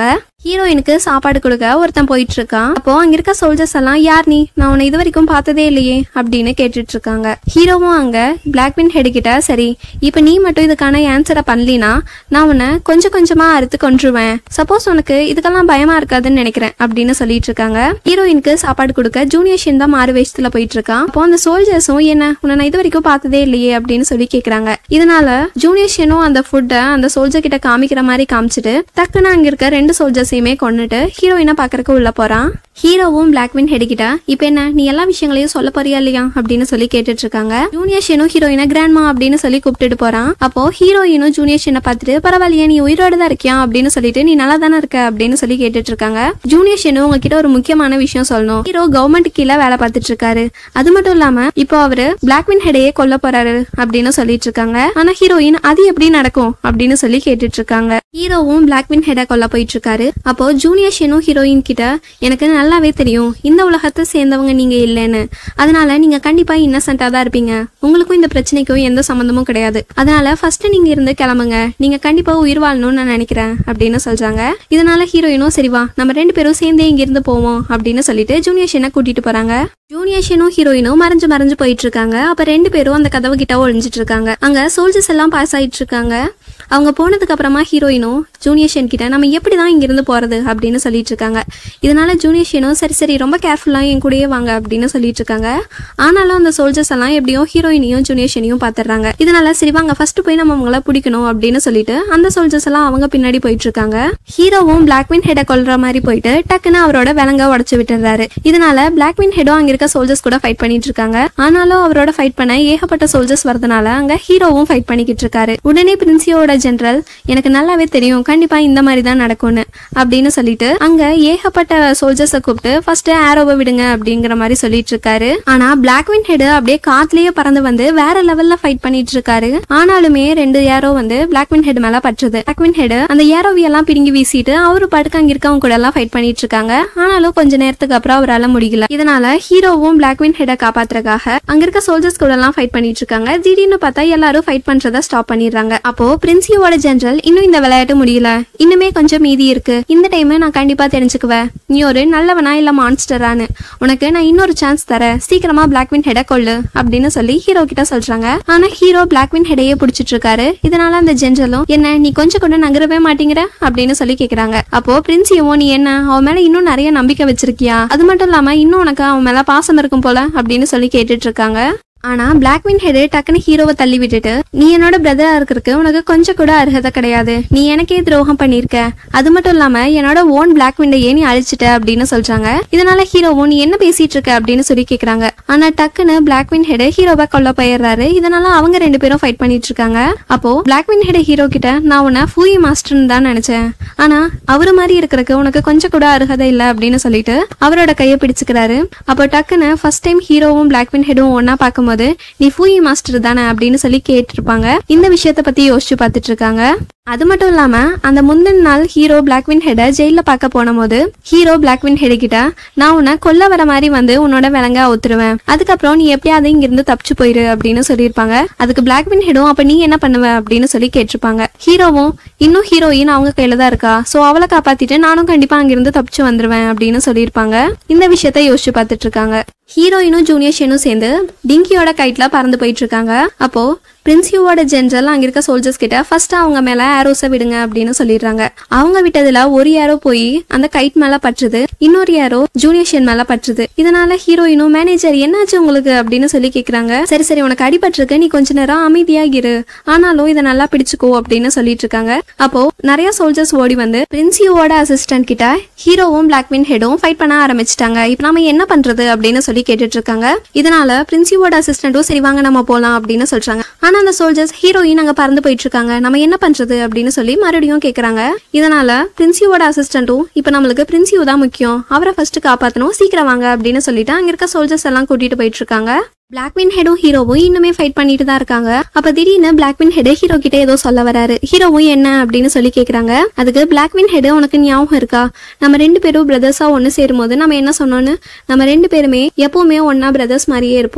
ஹீரோயினுக்கு சாப்பாடு கொடுக்க ஒருத்தன் போயிட்டு இருக்கான் அப்போ அங்க இருக்க சோல்ஜர்ஸ் எல்லாம் யார் நீ நான் உன்னை இது வரைக்கும் பார்த்ததே இல்லையே அப்படின்னு கேட்டுட்டு இருக்காங்க ஹீரோவும் அங்க பிளாக்வின் ஹெட் கிட்ட சரி இப்போ நீ மட்டும் இதுக்கான ஆன்சரை பண்ணலினா நான் உன்னை கொஞ்சம் கொஞ்சமா அறுத்து கொன்றுவேன் சப்போஸ் உனக்கு இதுக்கெல்லாம் பயமா இருக்காதுன்னு நினைக்கிறேன் அப்படின்னு சொல்லிட்டு இருக்காங்க ஹீரோயினுக்கு சாப்பாடு கொடுக்க ஜூனியர் ஷின் தான் மாறு வேஷத்துல போயிட்டு இருக்கான் அப்போ அந்த சோல்ஜர்ஸும் என்ன உன்னை நான் இது வரைக்கும் பார்த்ததே இல்லையே அப்படின்னு சொல்லி கேக்குறாங்க இதனால ஜூனியர் ஷினும் அந்த ஃபுட்டை அந்த சோல்ஜர் கிட்ட காமிக்கிற மாதிரி காமிச்சிட்டு டக்குன்னு அங்க இருக்க ரெண்டு சோல்ஜர்ஸையுமே கொன்னுட்டு ஹீரோயினை பாக்குறதுக்கு உள்ள போறான் ஹீரோவும் பிளாக்வின் ஹெடுக்கிட்ட இப்போ என்ன நீ எல்லா விஷயங்களையும் சொல்ல போறியா இல்லையா அப்படின்னு சொல்லி கேட்டுட்டு இருக்காங்க ஜூனியர் ஷெனும் ஹீரோயினை கிராண்ட்மா அப்படின்னு சொல்லி கூப்பிட்டுட்டு போறான் அப்போ ஹீரோயினும் ஜூனியர் ஷெனை பார்த்துட்டு பரவாயில்லையா நீ உயிரோட தான் இருக்கியா அப்படின்னு சொல்லிட்டு நீ நல்லா தானே இருக்க அப்படின்னு சொல்லி கேட்டுட்டு இருக்காங்க ஜூனியர் ஷெனு உங்ககிட்ட ஒரு முக்கியமான விஷயம் சொல்லணும் ஹீரோ கவர்மெண்ட் கீழே வேலை பார்த்துட்டு இருக்காரு அது மட்டும் இல்லாம இப்போ அவரு பிளாக்வின் ஹெடையே கொல்ல போறாரு அப்படின்னு சொல்லிட்டு இருக்காங்க ஆனா ஹீரோயின் அது எப்படி நடக்கும் அப்படின்னு சொல்லி கேட்டுட்டு இருக்காங்க ஹீரோவும் பிளாக்வின் ஹெடை கொல்ல போயிட்டு இருக்காரு அப்போ ஜூனியர் ஷெனும் ஹீரோயின் கிட்ட எனக்கு நல்லாவே தெரியும் இந்த உலகத்தை சேர்ந்தவங்க நீங்க இல்லைன்னு அதனால நீங்க கண்டிப்பா இன்னசென்ட்டா தான் இருப்பீங்க உங்களுக்கும் இந்த பிரச்சனைக்கும் எந்த சம்மந்தமும் கிடையாது அதனால ஃபர்ஸ்ட் நீங்க இருந்து கிளம்புங்க நீங்க கண்டிப்பா உயிர் வாழணும்னு நான் நினைக்கிறேன் அப்படின்னு சொல்றாங்க இதனால ஹீரோயினும் சரி வா நம்ம ரெண்டு பேரும் சேர்ந்தே இங்க இருந்து போவோம் அப்படின்னு சொல்லிட்டு ஜூனியர் ஷெனை கூட்டிட்டு போறாங்க ஜூனியர் ஷெனும் ஹீரோயினும் மறைஞ்சு மறைஞ்சு போயிட்டு இருக்காங்க அப்ப ரெண்டு பேரும் அந்த கதவு கிட்ட ஒளிஞ்சிட்டு இருக்காங்க அங்க சோல்ஜர்ஸ் எல்லாம் பாஸ் ஆயிட்டு இருக்காங்க அவங்க போனதுக்கு அப்புறமா ஹீரோயினும் ஜூனியர் ஷென் கிட்ட நம்ம எப்படி தான் இங்கிருந்து போறது அப்படின்னு சொல்லிட்டு இருக்காங்க இதனால ஜூனியர் ஷெனும் சரி சரி ரொம்ப கேர்ஃபுல்லா என் கூடயே வாங்க அப்படின்னு சொல்லிட்டு இருக்காங்க ஆனாலும் அந்த சோல்ஜர்ஸ் எல்லாம் எப்படியும் ஹீரோயினையும் ஜூனியர் ஷெனையும் பாத்துறாங்க இதனால சரி வாங்க ஃபர்ஸ்ட் போய் நம்ம அவங்கள பிடிக்கணும் அப்படின்னு சொல்லிட்டு அந்த சோல்ஜர்ஸ் எல்லாம் அவங்க பின்னாடி போயிட்டு இருக்காங்க ஹீரோவும் பிளாக்வின் ஹெடை கொல்ற மாதிரி போயிட்டு டக்குன்னு அவரோட விலங்க உடச்சு விட்டுறாரு இதனால பிளாக்வின் ஹெடும் அங்க இருக்க சோல்ஜர்ஸ் கூட ஃபைட் பண்ணிட்டு இருக்காங்க ஆனாலும் அவரோட ஃபைட் பண்ண ஏகப்பட்ட சோல்ஜர்ஸ் வரதுனால அங்க ஹீரோவும் ஃபைட் பண்ணிக்கிட்டு இருக்காரு உடனே பிரின்சியோட ஜெனரல் எனக்கு நல்லாவே தெரியும் கண்டிப்பா இந்த மாதிரி தான் நடக்கும்னு அப்படின்னு சொல்லிட்டு அங்க ஏகப்பட்ட சோல்ஜர்ஸை கூப்பிட்டு ஃபர்ஸ்ட் ஆரோவை விடுங்க அப்படிங்கிற மாதிரி சொல்லிட்டு இருக்காரு ஆனா பிளாக்வின் ஹெட் அப்படியே காத்துலயே பறந்து வந்து வேற லெவல்ல ஃபைட் பண்ணிட்டு இருக்காரு ஆனாலுமே ரெண்டு ஏரோ வந்து பிளாக்வின் ஹெட் மேல பற்றுது பிளாக்வின் ஹெட் அந்த ஏரோவி எல்லாம் பிடுங்கி வீசிட்டு அவரு பாட்டுக்கு அங்க இருக்கவங்க கூட எல்லாம் ஃபைட் பண்ணிட்டு இருக்காங்க ஆனாலும் கொஞ்ச நேரத்துக்கு அப்புறம் அவரால முடியல இதனால ஹீரோவும் பிளாக்வின் ஹெட்டை காப்பாத்துறதுக்காக அங்க இருக்க சோல்ஜர்ஸ் கூட எல்லாம் ஃபைட் பண்ணிட்டு இருக்காங்க திடீர்னு பார்த்தா எல்லாரும் ஃபைட் பண்றத ஸ்டாப் பண்ணிடுறாங்க அப்போ பிரின்சியோட ஜெனரல் இன்னும் இந்த விளையாட்டு முடியல இன்னுமே கொஞ்சம் மீதி இருக்கு இந்த டைம் நான் கண்டிப்பா தெரிஞ்சுக்குவேன் நீ ஒரு நல்லவனா இல்ல மான்ஸ்டரான்னு உனக்கு நான் இன்னொரு சான்ஸ் தரேன் சீக்கிரமா பிளாக்வின் ஹெடை கொள்ளு அப்படின்னு சொல்லி ஹீரோ கிட்ட சொல்றாங்க ஆனா ஹீரோ பிளாக்வின் ஹெடையே பிடிச்சிட்டு இருக்காரு இதனால அந்த ஜென்ரலும் என்ன நீ கொஞ்சம் கூட நகரவே மாட்டேங்கிற அப்படின்னு சொல்லி கேக்குறாங்க அப்போ பிரின்சியவோ நீ என்ன அவன் மேல இன்னும் நிறைய நம்பிக்கை வச்சிருக்கியா அது மட்டும் இல்லாம இன்னும் உனக்கு அவன் மேல பாசம் இருக்கும் போல அப்படின்னு சொல்லி கேட்டுட்டு இருக்காங்க ஆனா பிளாக்வின் ஹெட் டக்குன்னு ஹீரோவை தள்ளி விட்டுட்டு நீ என்னோட பிரதரா இருக்கிறதுக்கு உனக்கு கொஞ்சம் கூட அர்ஹதை கிடையாது நீ எனக்கே துரோகம் பண்ணிருக்க அது மட்டும் இல்லாம என்னோட ஓன் பிளாக் விண்டையே நீ அழிச்சிட்ட அப்படின்னு சொல்றாங்க இதனால ஹீரோவும் நீ என்ன பேசிட்டு இருக்க அப்படின்னு சொல்லி கேக்குறாங்க ஆனா டக்குன்னு பிளாக்வின் ஹெட் ஹீரோவை கொல்ல போயிடுறாரு இதனால அவங்க ரெண்டு பேரும் ஃபைட் பண்ணிட்டு இருக்காங்க அப்போ பிளாக்வின் ஹெட் ஹீரோ கிட்ட நான் உன்னை ஃபூயி மாஸ்டர்னு தான் நினைச்சேன் ஆனா அவரு மாதிரி இருக்கிறதுக்கு உனக்கு கொஞ்சம் கூட அருகதை இல்ல அப்படின்னு சொல்லிட்டு அவரோட கையை பிடிச்சுக்கிறாரு அப்போ டக்குன்னு ஃபர்ஸ்ட் டைம் ஹீரோவும் பிளாக்வின் ஹெடும் ஒன்னா பார்க்கும்போது நீ ஃபூயி மாஸ்டர் தானே அப்படின்னு சொல்லி கேட்டிருப்பாங்க இந்த விஷயத்த பத்தி யோசிச்சு பார்த்துட்டு இருக்காங்க அது மட்டும் இல்லாம அந்த முந்தின நாள் ஹீரோ பிளாக்வின் ஹெட ஜெயில பார்க்க போன போது ஹீரோ பிளாக்வின் ஹெட் கிட்ட நான் உன்னை கொல்ல வர மாதிரி வந்து உன்னோட விலங்க ஒத்துருவேன் அதுக்கப்புறம் நீ எப்படியாவது இங்கிருந்து தப்பிச்சு போயிரு அப்படின்னு சொல்லியிருப்பாங்க அதுக்கு பிளாக்வின் ஹெடும் அப்ப நீ என்ன பண்ணுவ அப்படின்னு சொல்லி கேட்டிருப்பாங்க ஹீரோவும் இன்னும் ஹீரோயின் அவங்க கையில தான் இருக்கா சோ அவளை காப்பாத்திட்டு நானும் கண்டிப்பா அங்கிருந்து தப்பிச்சு வந்துருவேன் அப்படின்னு சொல்லியிருப்பாங்க இந்த விஷயத்த யோசிச்சு பார்த்துட்டு இருக்காங்க ஹீரோயினும் ஜூனியர் ஷேனும் சேர்ந்து டிங்கியோட கைட்ல பறந்து போயிட்டு இருக்காங்க அப்போ பிரின்சியோட ஜென்ரல் அங்க இருக்க சோல்ஜர்ஸ் கிட்ட ஃபர்ஸ்ட் அவங்க மேல ஆரோஸை விடுங்க அப்படின்னு சொல்லிடுறாங்க அவங்க விட்டதுல ஒரு ஏரோ போய் அந்த கைட் மேல பற்றுது இன்னொரு ஏரோ ஜூனியர் ஷேன் மேல பற்றுது இதனால ஹீரோயினும் மேனேஜர் என்னாச்சு உங்களுக்கு அப்படின்னு சொல்லி கேக்குறாங்க சரி சரி உனக்கு அடிபட்டிருக்கு நீ கொஞ்ச நேரம் அமைதியா இரு ஆனாலும் இதை நல்லா பிடிச்சுக்கோ அப்படின்னு சொல்லிட்டு இருக்காங்க அப்போ நிறைய சோல்ஜர்ஸ் ஓடி வந்து பிரின்சியோட அசிஸ்டன்ட் கிட்ட ஹீரோவும் பிளாக்வின் ஹெடும் ஃபைட் பண்ண ஆரம்பிச்சிட்டாங்க இப்போ நாம என்ன பண்றது அப்படின்னு சொல்லி கேட்டுட்டு இருக்காங்க இதனால பிரின்சியோட அசிஸ்டன்ட்டும் சரி வாங்க நம்ம போலாம் அப்படின்னு சொல்றாங்க ஆனா அந்த சோல்ஜர்ஸ் ஹீரோயின் அங்க பறந்து போயிட்டு இருக்காங்க நம்ம என்ன பண்றது அப்படின்னு சொல்லி மறுபடியும் கேக்குறாங்க இதனால பிரின்சியோட அசிஸ்டன்ட்டும் இப்போ நம்மளுக்கு பிரின்சியோ தான் முக்கியம் அவரை ஃபர்ஸ்ட் காப்பாத்தணும் சீக்கிரம் வாங்க அப்படின்னு சொல்லிட்டு அங்க இருக்க சோல்ஜர்ஸ் எல்லாம் கூட்டிட்டு போயிட்டு இருக்காங்க பிளாக்வின் ஹெடும் ஹீரோவும் இன்னுமே ஃபைட் பண்ணிட்டு தான் இருக்காங்க அப்ப திடீர்னு பிளாக்வின் ஹெட் ஹீரோ கிட்ட ஏதோ சொல்ல வராரு ஹீரோவும் என்ன அப்படின்னு சொல்லி கேக்குறாங்க அதுக்கு பிளாக்வின் ஹெட் உனக்கு ஞாபகம் இருக்கா நம்ம ரெண்டு பேரும் பிரதர்ஸா ஒன்று சேரும்போது நம்ம என்ன சொன்னோன்னு நம்ம ரெண்டு பேருமே எப்பவுமே ஒன்னா பிரதர்ஸ் மாதிரியே இருப்போம்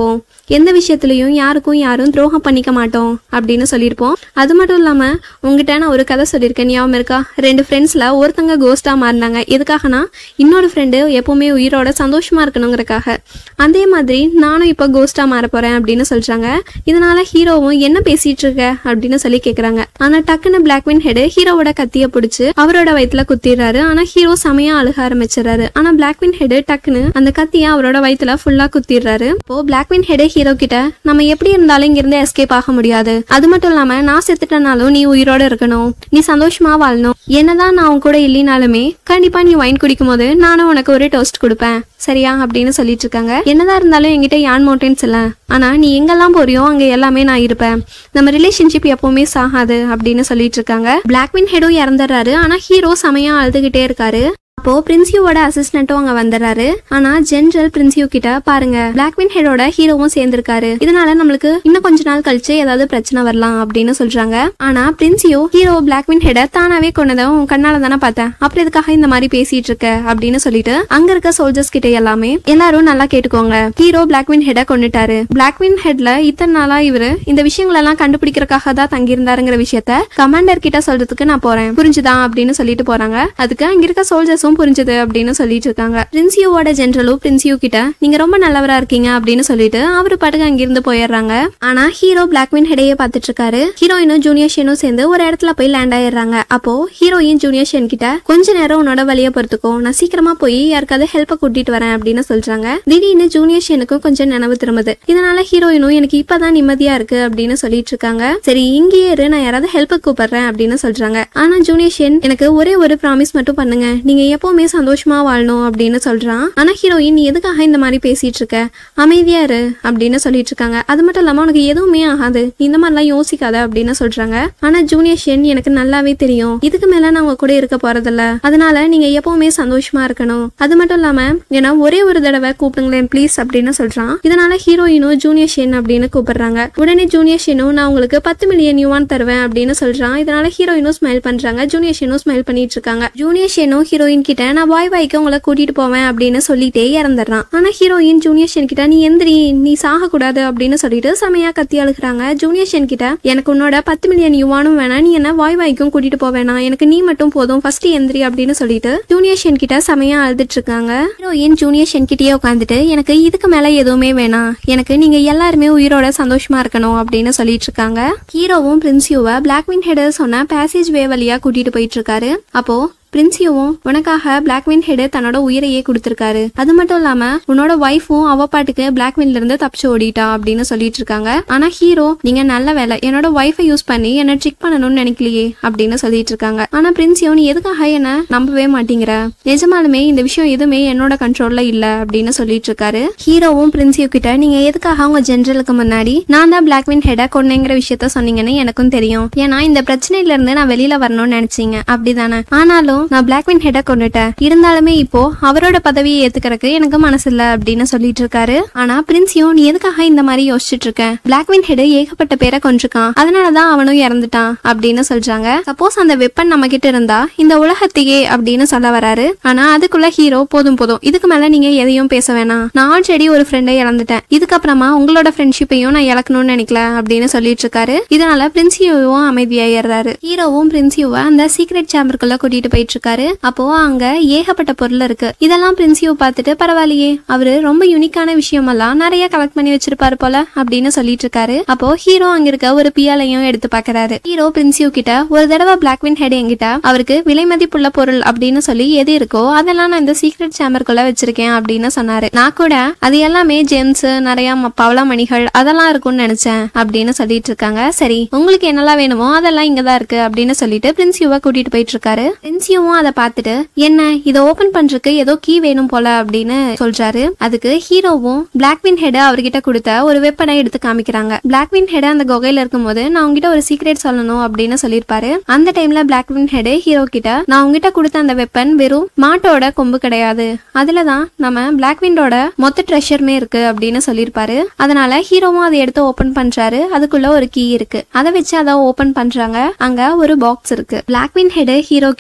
எந்த விஷயத்துலயும் யாருக்கும் யாரும் துரோகம் பண்ணிக்க மாட்டோம் அப்படின்னு சொல்லியிருப்போம் அது மட்டும் இல்லாம உங்ககிட்ட நான் ஒரு கதை சொல்லியிருக்கேன் ஞாபகம் இருக்கா ரெண்டு ஃப்ரெண்ட்ஸ்ல ஒருத்தங்க கோஸ்டா மாறினாங்க எதுக்காகனா இன்னொரு ஃப்ரெண்டு எப்பவுமே உயிரோட சந்தோஷமா இருக்கணுங்கிறக்காக அதே மாதிரி நானும் இப்போ கோஸ்டா மாற போறேன் அப்படின்னு சொல்றாங்க இதனால ஹீரோவும் என்ன பேசிட்டு இருக்க அப்படின்னு சொல்லி கேக்குறாங்க ஆனா டக்குன்னு பிளாக்வின் ஹெட் ஹீரோவோட கத்திய பிடிச்சு அவரோட வயித்துல குத்திடுறாரு ஆனா ஹீரோ செமையா அழுக ஆரம்பிச்சிடறாரு ஆனா பிளாக்வின் ஹெட் டக்குன்னு அந்த கத்திய அவரோட வயித்துல ஃபுல்லா குத்திடுறாரு இப்போ பிளாக்வின் ஹெட் ஹீரோ கிட்ட நம்ம எப்படி இருந்தாலும் இங்க இருந்து எஸ்கேப் ஆக முடியாது அது மட்டும் இல்லாம நான் செத்துட்டனாலும் நீ உயிரோட இருக்கணும் நீ சந்தோஷமா வாழணும் என்னதான் நான் உன் கூட இல்லைனாலுமே கண்டிப்பா நீ வைன் குடிக்கும் போது நானும் உனக்கு ஒரு டோஸ்ட் கொடுப்பேன் சரியா அப்படின்னு சொல்லிட்டு இருக்காங்க என்னதான் இருந்தாலும் என்கிட்ட யான் மோட்டேன்ஸ் இல்ல ஆனா நீ எங்கெல்லாம் போறியோ அங்க எல்லாமே நான் இருப்பேன் நம்ம ரிலேஷன்ஷிப் எப்பவுமே சாகாது அப்படின்னு சொல்லிட்டு இருக்காங்க பிளாக்வின் ஹெடும் இறந்துடுறாரு ஆனா ஹீரோ செமையா அழுதுகிட்டே இருக்காரு அப்போ பிரின்சியூவோட அசிஸ்டன்ட்டும் அங்க வந்துடுறாரு ஆனா ஜென்ரல் பிரின்சியூ கிட்ட பாருங்க பிளாக்வின் ஹெடோட ஹீரோவும் சேர்ந்திருக்காரு இதனால நம்மளுக்கு இன்னும் கொஞ்ச நாள் கழிச்சு ஏதாவது பிரச்சனை வரலாம் அப்படின்னு சொல்றாங்க ஆனா பிரின்சியூ ஹீரோ பிளாக்வின் ஹெட தானாவே கொண்டதை உன் கண்ணால தானே பார்த்தேன் அப்புறம் எதுக்காக இந்த மாதிரி பேசிட்டு இருக்க அப்படின்னு சொல்லிட்டு அங்க இருக்க சோல்ஜர்ஸ் கிட்ட எல்லாமே எல்லாரும் நல்லா கேட்டுக்கோங்க ஹீரோ பிளாக்வின் ஹெட கொண்டுட்டாரு பிளாக்வின் ஹெட்ல இத்தனை நாளா இவரு இந்த விஷயங்கள் எல்லாம் கண்டுபிடிக்கிறதுக்காக தான் தங்கியிருந்தாருங்கிற விஷயத்த கமாண்டர் கிட்ட சொல்றதுக்கு நான் போறேன் புரிஞ்சுதா அப்படின்னு சொல்லிட்டு போறாங்க அதுக்கு அங்க இருக்க சோல்ஜர்ஸும் புரிஞ்சுது அப்படின்னு சொல்லிட்டு இருக்காங்க பிரின்சியோட ஜென்ரலும் பிரின்சியூ கிட்ட நீங்க ரொம்ப நல்லவரா இருக்கீங்க அப்படின்னு சொல்லிட்டு அவரு பாட்டுக்கு அங்கிருந்து போயிடுறாங்க ஆனா ஹீரோ பிளாக்வின் ஹெடையே பார்த்துட்டு இருக்காரு ஹீரோயினும் ஜூனியர் ஷேனும் சேர்ந்து ஒரு இடத்துல போய் லேண்ட் ஆயிடுறாங்க அப்போ ஹீரோயின் ஜூனியர் ஷேன் கிட்ட கொஞ்ச நேரம் உன்னோட வழியை பொறுத்துக்கோ நான் சீக்கிரமா போய் யாருக்காவது ஹெல்ப்பை கூட்டிட்டு வரேன் அப்படின்னு சொல்றாங்க திடீர்னு ஜூனியர் ஷேனுக்கும் கொஞ்சம் நினைவு திரும்புது இதனால ஹீரோயினும் எனக்கு இப்பதான் நிம்மதியா இருக்கு அப்படின்னு சொல்லிட்டு இருக்காங்க சரி இங்கேயே இரு நான் யாராவது ஹெல்ப்புக்கு கூப்பிடுறேன் அப்படின்னு சொல்றாங்க ஆனா ஜூனியர் ஷேன் எனக்கு ஒரே ஒரு ப்ராமிஸ் மட்டும் பண்ணுங்க நீங்க எப்பவுமே சந்தோஷமா வாழணும் அப்படின்னு சொல்றான் ஆனா ஹீரோயின் நீ எதுக்காக இந்த மாதிரி பேசிட்டு இருக்க அமைதியா இரு அப்படின்னு சொல்லிட்டு இருக்காங்க அது மட்டும் இல்லாம உனக்கு எதுவுமே ஆகாது நீ இந்த மாதிரிலாம் யோசிக்காத அப்படின்னு சொல்றாங்க ஆனா ஜூனியர் ஷென் எனக்கு நல்லாவே தெரியும் இதுக்கு மேல நான் உங்க கூட இருக்க போறதில்ல அதனால நீங்க எப்பவுமே சந்தோஷமா இருக்கணும் அது மட்டும் இல்லாம ஏன்னா ஒரே ஒரு தடவை கூப்பிடுங்களேன் ப்ளீஸ் அப்படின்னு சொல்றான் இதனால ஹீரோயினும் ஜூனியர் ஷென் அப்படின்னு கூப்பிடுறாங்க உடனே ஜூனியர் ஷெனும் நான் உங்களுக்கு பத்து மில்லியன் யூவான் தருவேன் அப்படின்னு சொல்றான் இதனால ஹீரோயினும் ஸ்மைல் பண்றாங்க ஜூனியர் ஷெனும் ஸ்மைல் பண்ணிட்டு இருக்காங்க ஜூனியர் ஷெனும் ஹீரோயின் கிட்ட நான் வாய் வாய்க்கு உங்களை கூட்டிட்டு போவேன் அப்படின்னு சொல்லிட்டே இறந்துடுறான் ஆனா ஹீரோயின் ஜூனியர் ஷென் கிட்ட நீ எந்திரி நீ சாக கூடாது அப்படின்னு சொல்லிட்டு செமையா கத்தி அழுகுறாங்க ஜூனியர் ஷென் கிட்ட எனக்கு உன்னோட பத்து மில்லியன் யுவானும் வேணாம் நீ என்ன வாய் வாய்க்கும் கூட்டிட்டு போவேனா எனக்கு நீ மட்டும் போதும் ஃபர்ஸ்ட் எந்திரி அப்படின்னு சொல்லிட்டு ஜூனியர் ஷென் கிட்ட செமையா அழுதுட்டு இருக்காங்க ஹீரோயின் ஜூனியர் ஷென் கிட்டயே உட்காந்துட்டு எனக்கு இதுக்கு மேல எதுவுமே வேணாம் எனக்கு நீங்க எல்லாருமே உயிரோட சந்தோஷமா இருக்கணும் அப்படின்னு சொல்லிட்டு இருக்காங்க ஹீரோவும் பிரின்சியூவை பிளாக்வின் ஹெடர் சொன்ன பேசேஜ் வே வழியா கூட்டிட்டு போயிட்டு இருக்காரு அப்போ பிரின்சியோவும் உனக்காக பிளாக்வின் ஹெட் தன்னோட உயிரையே கொடுத்துருக்காரு அது மட்டும் இல்லாம உன்னோட ஒய்ஃபும் அவ பாட்டுக்கு பிளாக்வின்ல இருந்து தப்பிச்சு ஓடிட்டா அப்படின்னு சொல்லிட்டு இருக்காங்க ஆனா ஹீரோ நீங்க நல்ல வேலை என்னோட ஒய்ஃபை யூஸ் பண்ணி என்ன ட்ரிக் பண்ணணும்னு நினைக்கலையே அப்படின்னு சொல்லிட்டு இருக்காங்க ஆனா பிரின்சியோ நீ எதுக்காக என்ன நம்பவே மாட்டேங்கிற நிஜமாலுமே இந்த விஷயம் எதுவுமே என்னோட கண்ட்ரோல்ல இல்ல அப்படின்னு சொல்லிட்டு இருக்காரு ஹீரோவும் பிரின்சியோ கிட்ட நீங்க எதுக்காக உங்க ஜெனரலுக்கு முன்னாடி நான் தான் பிளாக்வின் ஹெட கொன்னேங்கிற விஷயத்த சொன்னீங்கன்னு எனக்கும் தெரியும் ஏன்னா இந்த பிரச்சனையில இருந்து நான் வெளியில வரணும்னு நினைச்சீங்க அப்படிதானே ஆனாலும் நான் பிளாக்வின் ஹெட கொண்டுட்டேன் இருந்தாலுமே இப்போ அவரோட பதவியை ஏத்துக்கறதுக்கு எனக்கு மனசு இல்ல அப்படின்னு சொல்லிட்டு இருக்காரு ஆனா பிரின்சியும் நீ எதுக்காக இந்த மாதிரி யோசிச்சுட்டு இருக்க பிளாக்வின் ஹெட் ஏகப்பட்ட பேரை கொண்டிருக்கான் அதனாலதான் அவனும் இறந்துட்டான் அப்படின்னு சொல்றாங்க சப்போஸ் அந்த வெப்பன் நம்ம கிட்ட இருந்தா இந்த உலகத்தையே அப்படின்னு சொல்ல வராரு ஆனா அதுக்குள்ள ஹீரோ போதும் போதும் இதுக்கு மேல நீங்க எதையும் பேச வேணாம் நான் ஆல்ரெடி ஒரு ஃப்ரெண்டை இழந்துட்டேன் இதுக்கப்புறமா உங்களோட ஃப்ரெண்ட்ஷிப்பையும் நான் இழக்கணும்னு நினைக்கல அப்படின்னு சொல்லிட்டு இருக்காரு இதனால பிரின்சியூவும் அமைதியாயிடுறாரு ஹீரோவும் பிரின்சியூவை அந்த சீக்ரெட் சேம்பருக்குள்ள கூட்டிட்டு போயிட்டு இருக்காரு அப்போ அங்க ஏகப்பட்ட பொருள் இருக்கு இதெல்லாம் பிரின்சியூ பார்த்துட்டு பரவாயில்லையே அவரு ரொம்ப யூனிக்கான விஷயமெல்லாம் நிறைய கலெக்ட் பண்ணி வச்சிருப்பாரு போல அப்படின்னு சொல்லிட்டு இருக்காரு அப்போ ஹீரோ அங்க இருக்க ஒரு பியாலையும் எடுத்து பாக்குறாரு ஹீரோ பிரின்சியூ கிட்ட ஒரு தடவை பிளாக்வின் ஹெட் என்கிட்ட அவருக்கு விலை மதிப்புள்ள பொருள் அப்படின்னு சொல்லி எது இருக்கோ அதெல்லாம் நான் இந்த சீக்ரெட் சேம்பருக்குள்ள வச்சிருக்கேன் அப்படின்னு சொன்னாரு நான் கூட அது எல்லாமே ஜெம்ஸ் நிறைய ம- பவளமணிகள் அதெல்லாம் இருக்கும்னு நினைச்சேன் அப்படின்னு சொல்லிட்டு இருக்காங்க சரி உங்களுக்கு என்னெல்லாம் வேணுமோ அதெல்லாம் இங்கதான் இருக்கு அப்படின்னு சொல்லிட்டு பிரின்சியூவை கூட்டிட்டு போயிட்டு இருக்காரு பிரின்சியூவும் அதை பார்த்துட்டு என்ன இதை ஓபன் பண்றதுக்கு ஏதோ கீ வேணும் போல அப்படின்னு சொல்றாரு அதுக்கு ஹீரோவும் பிளாக்வின் ஹெட் அவர்கிட்ட கொடுத்த ஒரு வெப்பனை எடுத்து காமிக்கிறாங்க பிளாக்வின் ஹெட் அந்த குகையில இருக்கும்போது நான் உங்ககிட்ட ஒரு சீக்ரெட் சொல்லணும் அப்படின்னு சொல்லியிருப்பாரு அந்த டைம்ல பிளாக்வின் ஹெட் ஹீரோ கிட்ட நான் உங்ககிட்ட கொடுத்த அந்த வெப்பன் வெறும் மாட்டோட கொம்பு கிடையாது அதுலதான் நம்ம பிளாக்விண்டோட மொத்த ட்ரெஷருமே இருக்கு அப்படின்னு சொல்லியிருப்பாரு அதனால ஹீரோவும் அதை எடுத்து ஓபன் பண்றாரு அதுக்குள்ள ஒரு கீ இருக்கு அதை வச்சு அதை ஓபன் பண்றாங்க அங்க ஒரு பாக்ஸ் இருக்கு பிளாக்வின் ஹெட் ஹீரோ கிட்ட 50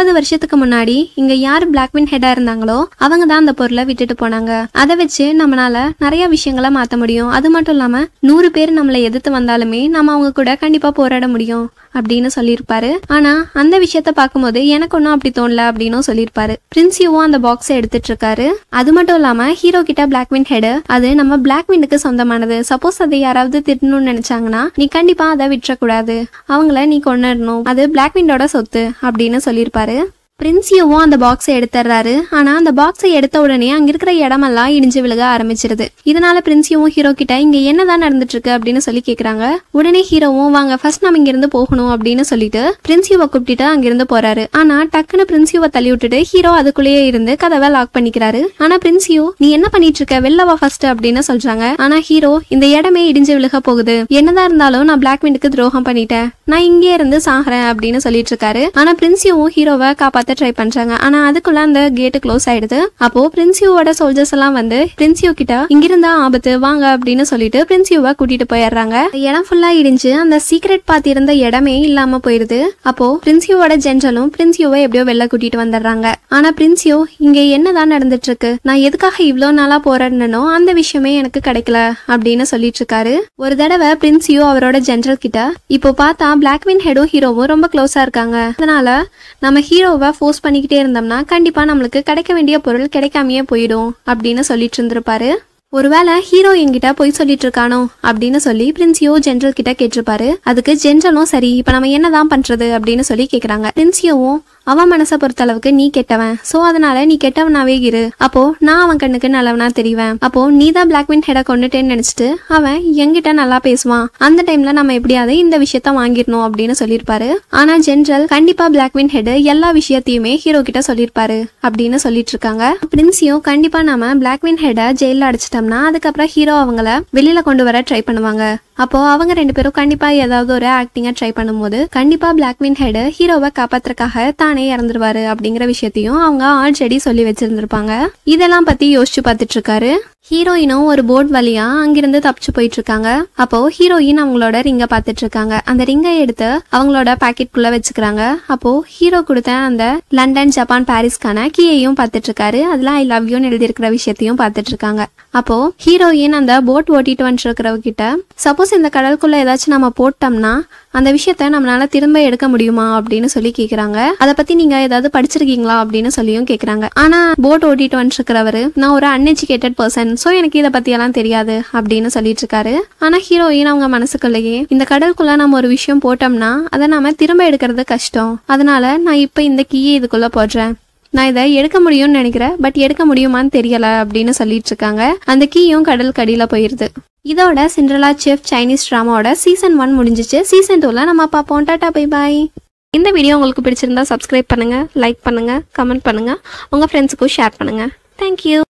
ஐம்பது வருஷத்துக்கு முன்னாடி இங்க யார் பிளாக்வின் ஹெடா இருந்தாங்களோ அவங்க தான் அந்த பொருளை விட்டுட்டு போனாங்க அதை வச்சு நம்மளால நிறைய விஷயங்களை மாத்த முடியும் அது மட்டும் இல்லாம நூறு பேர் நம்மளை எதிர்த்து வந்தாலுமே நம்ம அவங்க கூட கண்டிப்பா போராட முடியும் அப்படின்னு சொல்லியிருப்பாரு ஆனா அந்த விஷயத்த பார்க்கும்போது எனக்கு ஒன்றும் அப்படி தோணல அப்படின்னும் சொல்லியிருப்பாரு பிரின்சியும் அந்த பாக்ஸை எடுத்துட்டு இருக்காரு அது மட்டும் இல்லாம ஹீரோ கிட்ட பிளாக்வின் ஹெடு அது நம்ம பிளாக்வினுக்கு சொந்தமானது சப்போஸ் அதை யாராவது திட்டணும்னு நினைச்சாங்கன்னா நீ கண்டிப்பா அதை விட்டுறக்கூடாது அவங்கள நீ கொண்டுடணும் அது பிளாக்விண்டோட சொத்து அப்படின்னு சொல்லியிருப்பாரு பிரின்சியோவும் அந்த பாக்ஸை எடுத்துடுறாரு ஆனா அந்த பாக்ஸை எடுத்த உடனே அங்க இருக்கிற இடமெல்லாம் இடிஞ்சு விழுக ஆரம்பிச்சிருது இதனால பிரின்சியோவும் ஹீரோ கிட்ட இங்க என்னதான் நடந்துட்டு இருக்கு அப்படின்னு சொல்லி கேக்குறாங்க உடனே ஹீரோவும் வாங்க ஃபர்ஸ்ட் நம்ம இங்க இருந்து போகணும் அப்படின்னு சொல்லிட்டு பிரின்சியோவை கூப்பிட்டுட்டு அங்கிருந்து போறாரு ஆனா டக்குன்னு பிரின்சியோவை தள்ளி விட்டுட்டு ஹீரோ அதுக்குள்ளேயே இருந்து கதவை லாக் பண்ணிக்கிறாரு ஆனா பிரின்சியோ நீ என்ன பண்ணிட்டு இருக்க வெளில வா ஃபர்ஸ்ட் அப்படின்னு சொல்றாங்க ஆனா ஹீரோ இந்த இடமே இடிஞ்சு விழுக போகுது என்னதான் இருந்தாலும் நான் பிளாக் விண்டுக்கு துரோகம் பண்ணிட்டேன் நான் இங்கே இருந்து சாகுறேன் அப்படின்னு சொல்லிட்டு இருக்காரு ஆனா பிரின்சியோவும் ஹீரோவை காப்பாத்த ட்ரை பண்றாங்க ஆனா அதுக்குள்ள அந்த கேட்டு க்ளோஸ் ஆயிடுது அப்போ பிரின்சியோவோட சோல்ஜர்ஸ் எல்லாம் வந்து பிரின்சியோ கிட்ட இங்கிருந்தா ஆபத்து வாங்க அப்படின்னு சொல்லிட்டு பிரின்சியோவை கூட்டிட்டு போயிடுறாங்க இடம் ஃபுல்லா இடிஞ்சு அந்த சீக்ரெட் பாத் இருந்த இடமே இல்லாம போயிருது அப்போ பிரின்சியோவோட ஜென்ரலும் பிரின்சியோவை எப்படியோ வெளில கூட்டிட்டு வந்துடுறாங்க ஆனா பிரின்சியோ இங்க என்னதான் நடந்துட்டு இருக்கு நான் எதுக்காக இவ்வளோ நாளா போராடினோ அந்த விஷயமே எனக்கு கிடைக்கல அப்படின்னு சொல்லிட்டு இருக்காரு ஒரு தடவை பிரின்சியோ அவரோட ஜென்ரல் கிட்ட இப்போ பார்த்தா பிளாக்வின் ஹெடும் ஹீரோவும் ரொம்ப க்ளோஸா இருக்காங்க அதனால நம்ம ஹீரோவை ஃபோர்ஸ் பண்ணிக்கிட்டே இருந்தோம்னா கண்டிப்பா நம்மளுக்கு கிடைக்க வேண்டிய பொருள் கிடைக்காமயே போயிடும் அப்படின்னு சொல்லிட்டு இருந்திருப்பாரு ஒருவேளை ஹீரோ என்கிட்ட பொய் சொல்லிட்டு இருக்கானோ அப்படின்னு சொல்லி பிரின்சியோ ஜென்ரல் கிட்ட கேட்டிருப்பாரு அதுக்கு ஜென்ரலும் சரி இப்ப நம்ம என்னதான் பண்றது அப்படின்னு சொல்லி கேக்குறாங்க பிரின்சியோவும் அவன் மனசை பொறுத்தளவுக்கு நீ கெட்டவன் சோ அதனால நீ கெட்டவனாவே இரு அப்போ நான் அவன் கண்ணுக்கு நல்லவனா தெரிவேன் அப்போ நீ தான் பிளாக்வின் ஹெட கொண்டுட்டேன்னு நினைச்சிட்டு அவன் என்கிட்ட நல்லா பேசுவான் அந்த டைம்ல நம்ம எப்படியாவது இந்த விஷயத்த வாங்கிடணும் அப்படின்னு சொல்லியிருப்பாரு ஆனா ஜென்ரல் கண்டிப்பா பிளாக்வின் ஹெட் எல்லா விஷயத்தையுமே ஹீரோ கிட்ட சொல்லியிருப்பாரு அப்படின்னு சொல்லிட்டு இருக்காங்க பிரின்சியும் கண்டிப்பா நாம பிளாக்வின் ஹெட ஜெயில அடிச்சிட்டோம்னா அதுக்கப்புறம் ஹீரோ அவங்கள வெளியில கொண்டு வர ட்ரை பண்ணுவாங்க அப்போ அவங்க ரெண்டு பேரும் கண்டிப்பா ஏதாவது ஒரு ஆக்டிங்கா ட்ரை பண்ணும்போது கண்டிப்பா பிளாக்வின் ஹெட் ஹீரோவை காப்பாத்துறதுக்காக தானே இறந்துருவாரு அப்படிங்கிற விஷயத்தையும் அவங்க ஆல்ரெடி சொல்லி வச்சிருந்திருப்பாங்க இதெல்லாம் பத்தி யோசிச்சு பார்த்துட்டு இருக்காரு ஹீரோயினும் ஒரு போட் வழியா அங்கிருந்து தப்பிச்சு போயிட்டு இருக்காங்க அப்போ ஹீரோயின் அவங்களோட ரிங்கை பார்த்துட்டு இருக்காங்க அந்த ரிங்கை எடுத்து அவங்களோட பாக்கெட் குள்ள வச்சுக்கிறாங்க அப்போ ஹீரோ கொடுத்த அந்த லண்டன் ஜப்பான் பாரிஸ்க்கான கீயையும் பார்த்துட்டு இருக்காரு அதுல ஐ லவ் யூன்னு எழுதியிருக்கிற விஷயத்தையும் பார்த்துட்டு இருக்காங்க அப்போ ஹீரோயின் அந்த போட் ஓட்டிட்டு வந்துருக்கிறவ கிட்ட சப்போஸ் இந்த கடலுக்குள்ள ஏதாச்சும் நம்ம போட்டோம்னா அந்த விஷயத்த நம்மளால திரும்ப எடுக்க முடியுமா அப்படின்னு சொல்லி கேக்குறாங்க அதை பத்தி நீங்க ஏதாவது படிச்சிருக்கீங்களா அப்படின்னு சொல்லியும் கேக்குறாங்க ஆனா போட் ஓட்டிட்டு வந்துருக்கிறவரு நான் ஒரு அன்எஜுகேட்டட் பர்சன் சோ எனக்கு இதை பத்தி எல்லாம் தெரியாது அப்படின்னு சொல்லிட்டு இருக்காரு ஆனா ஹீரோயின் அவங்க மனசுக்குள்ளேயே இந்த கடலுக்குள்ள நம்ம ஒரு விஷயம் போட்டோம்னா அதை நாம திரும்ப எடுக்கிறது கஷ்டம் அதனால நான் இப்ப இந்த கீயை இதுக்குள்ள போடுறேன் நான் இதை எடுக்க முடியும்னு நினைக்கிறேன் பட் எடுக்க முடியுமான்னு தெரியல அப்படின்னு சொல்லிட்டு இருக்காங்க அந்த கீயும் கடல் கடியில போயிருது இதோட சிண்ட்ரலா செஃப் சைனீஸ் ட்ராமாவோட சீசன் ஒன் முடிஞ்சிச்சு சீசன் டூல நம்ம பார்ப்போம் டாட்டா பை பாய் இந்த வீடியோ உங்களுக்கு பிடிச்சிருந்தா சப்ஸ்கிரைப் பண்ணுங்க லைக் பண்ணுங்க கமெண்ட் பண்ணுங்க உங்க ஃப்ரெண்ட்ஸுக்கும் ஷேர் பண்ணுங்க தேங்க்யூ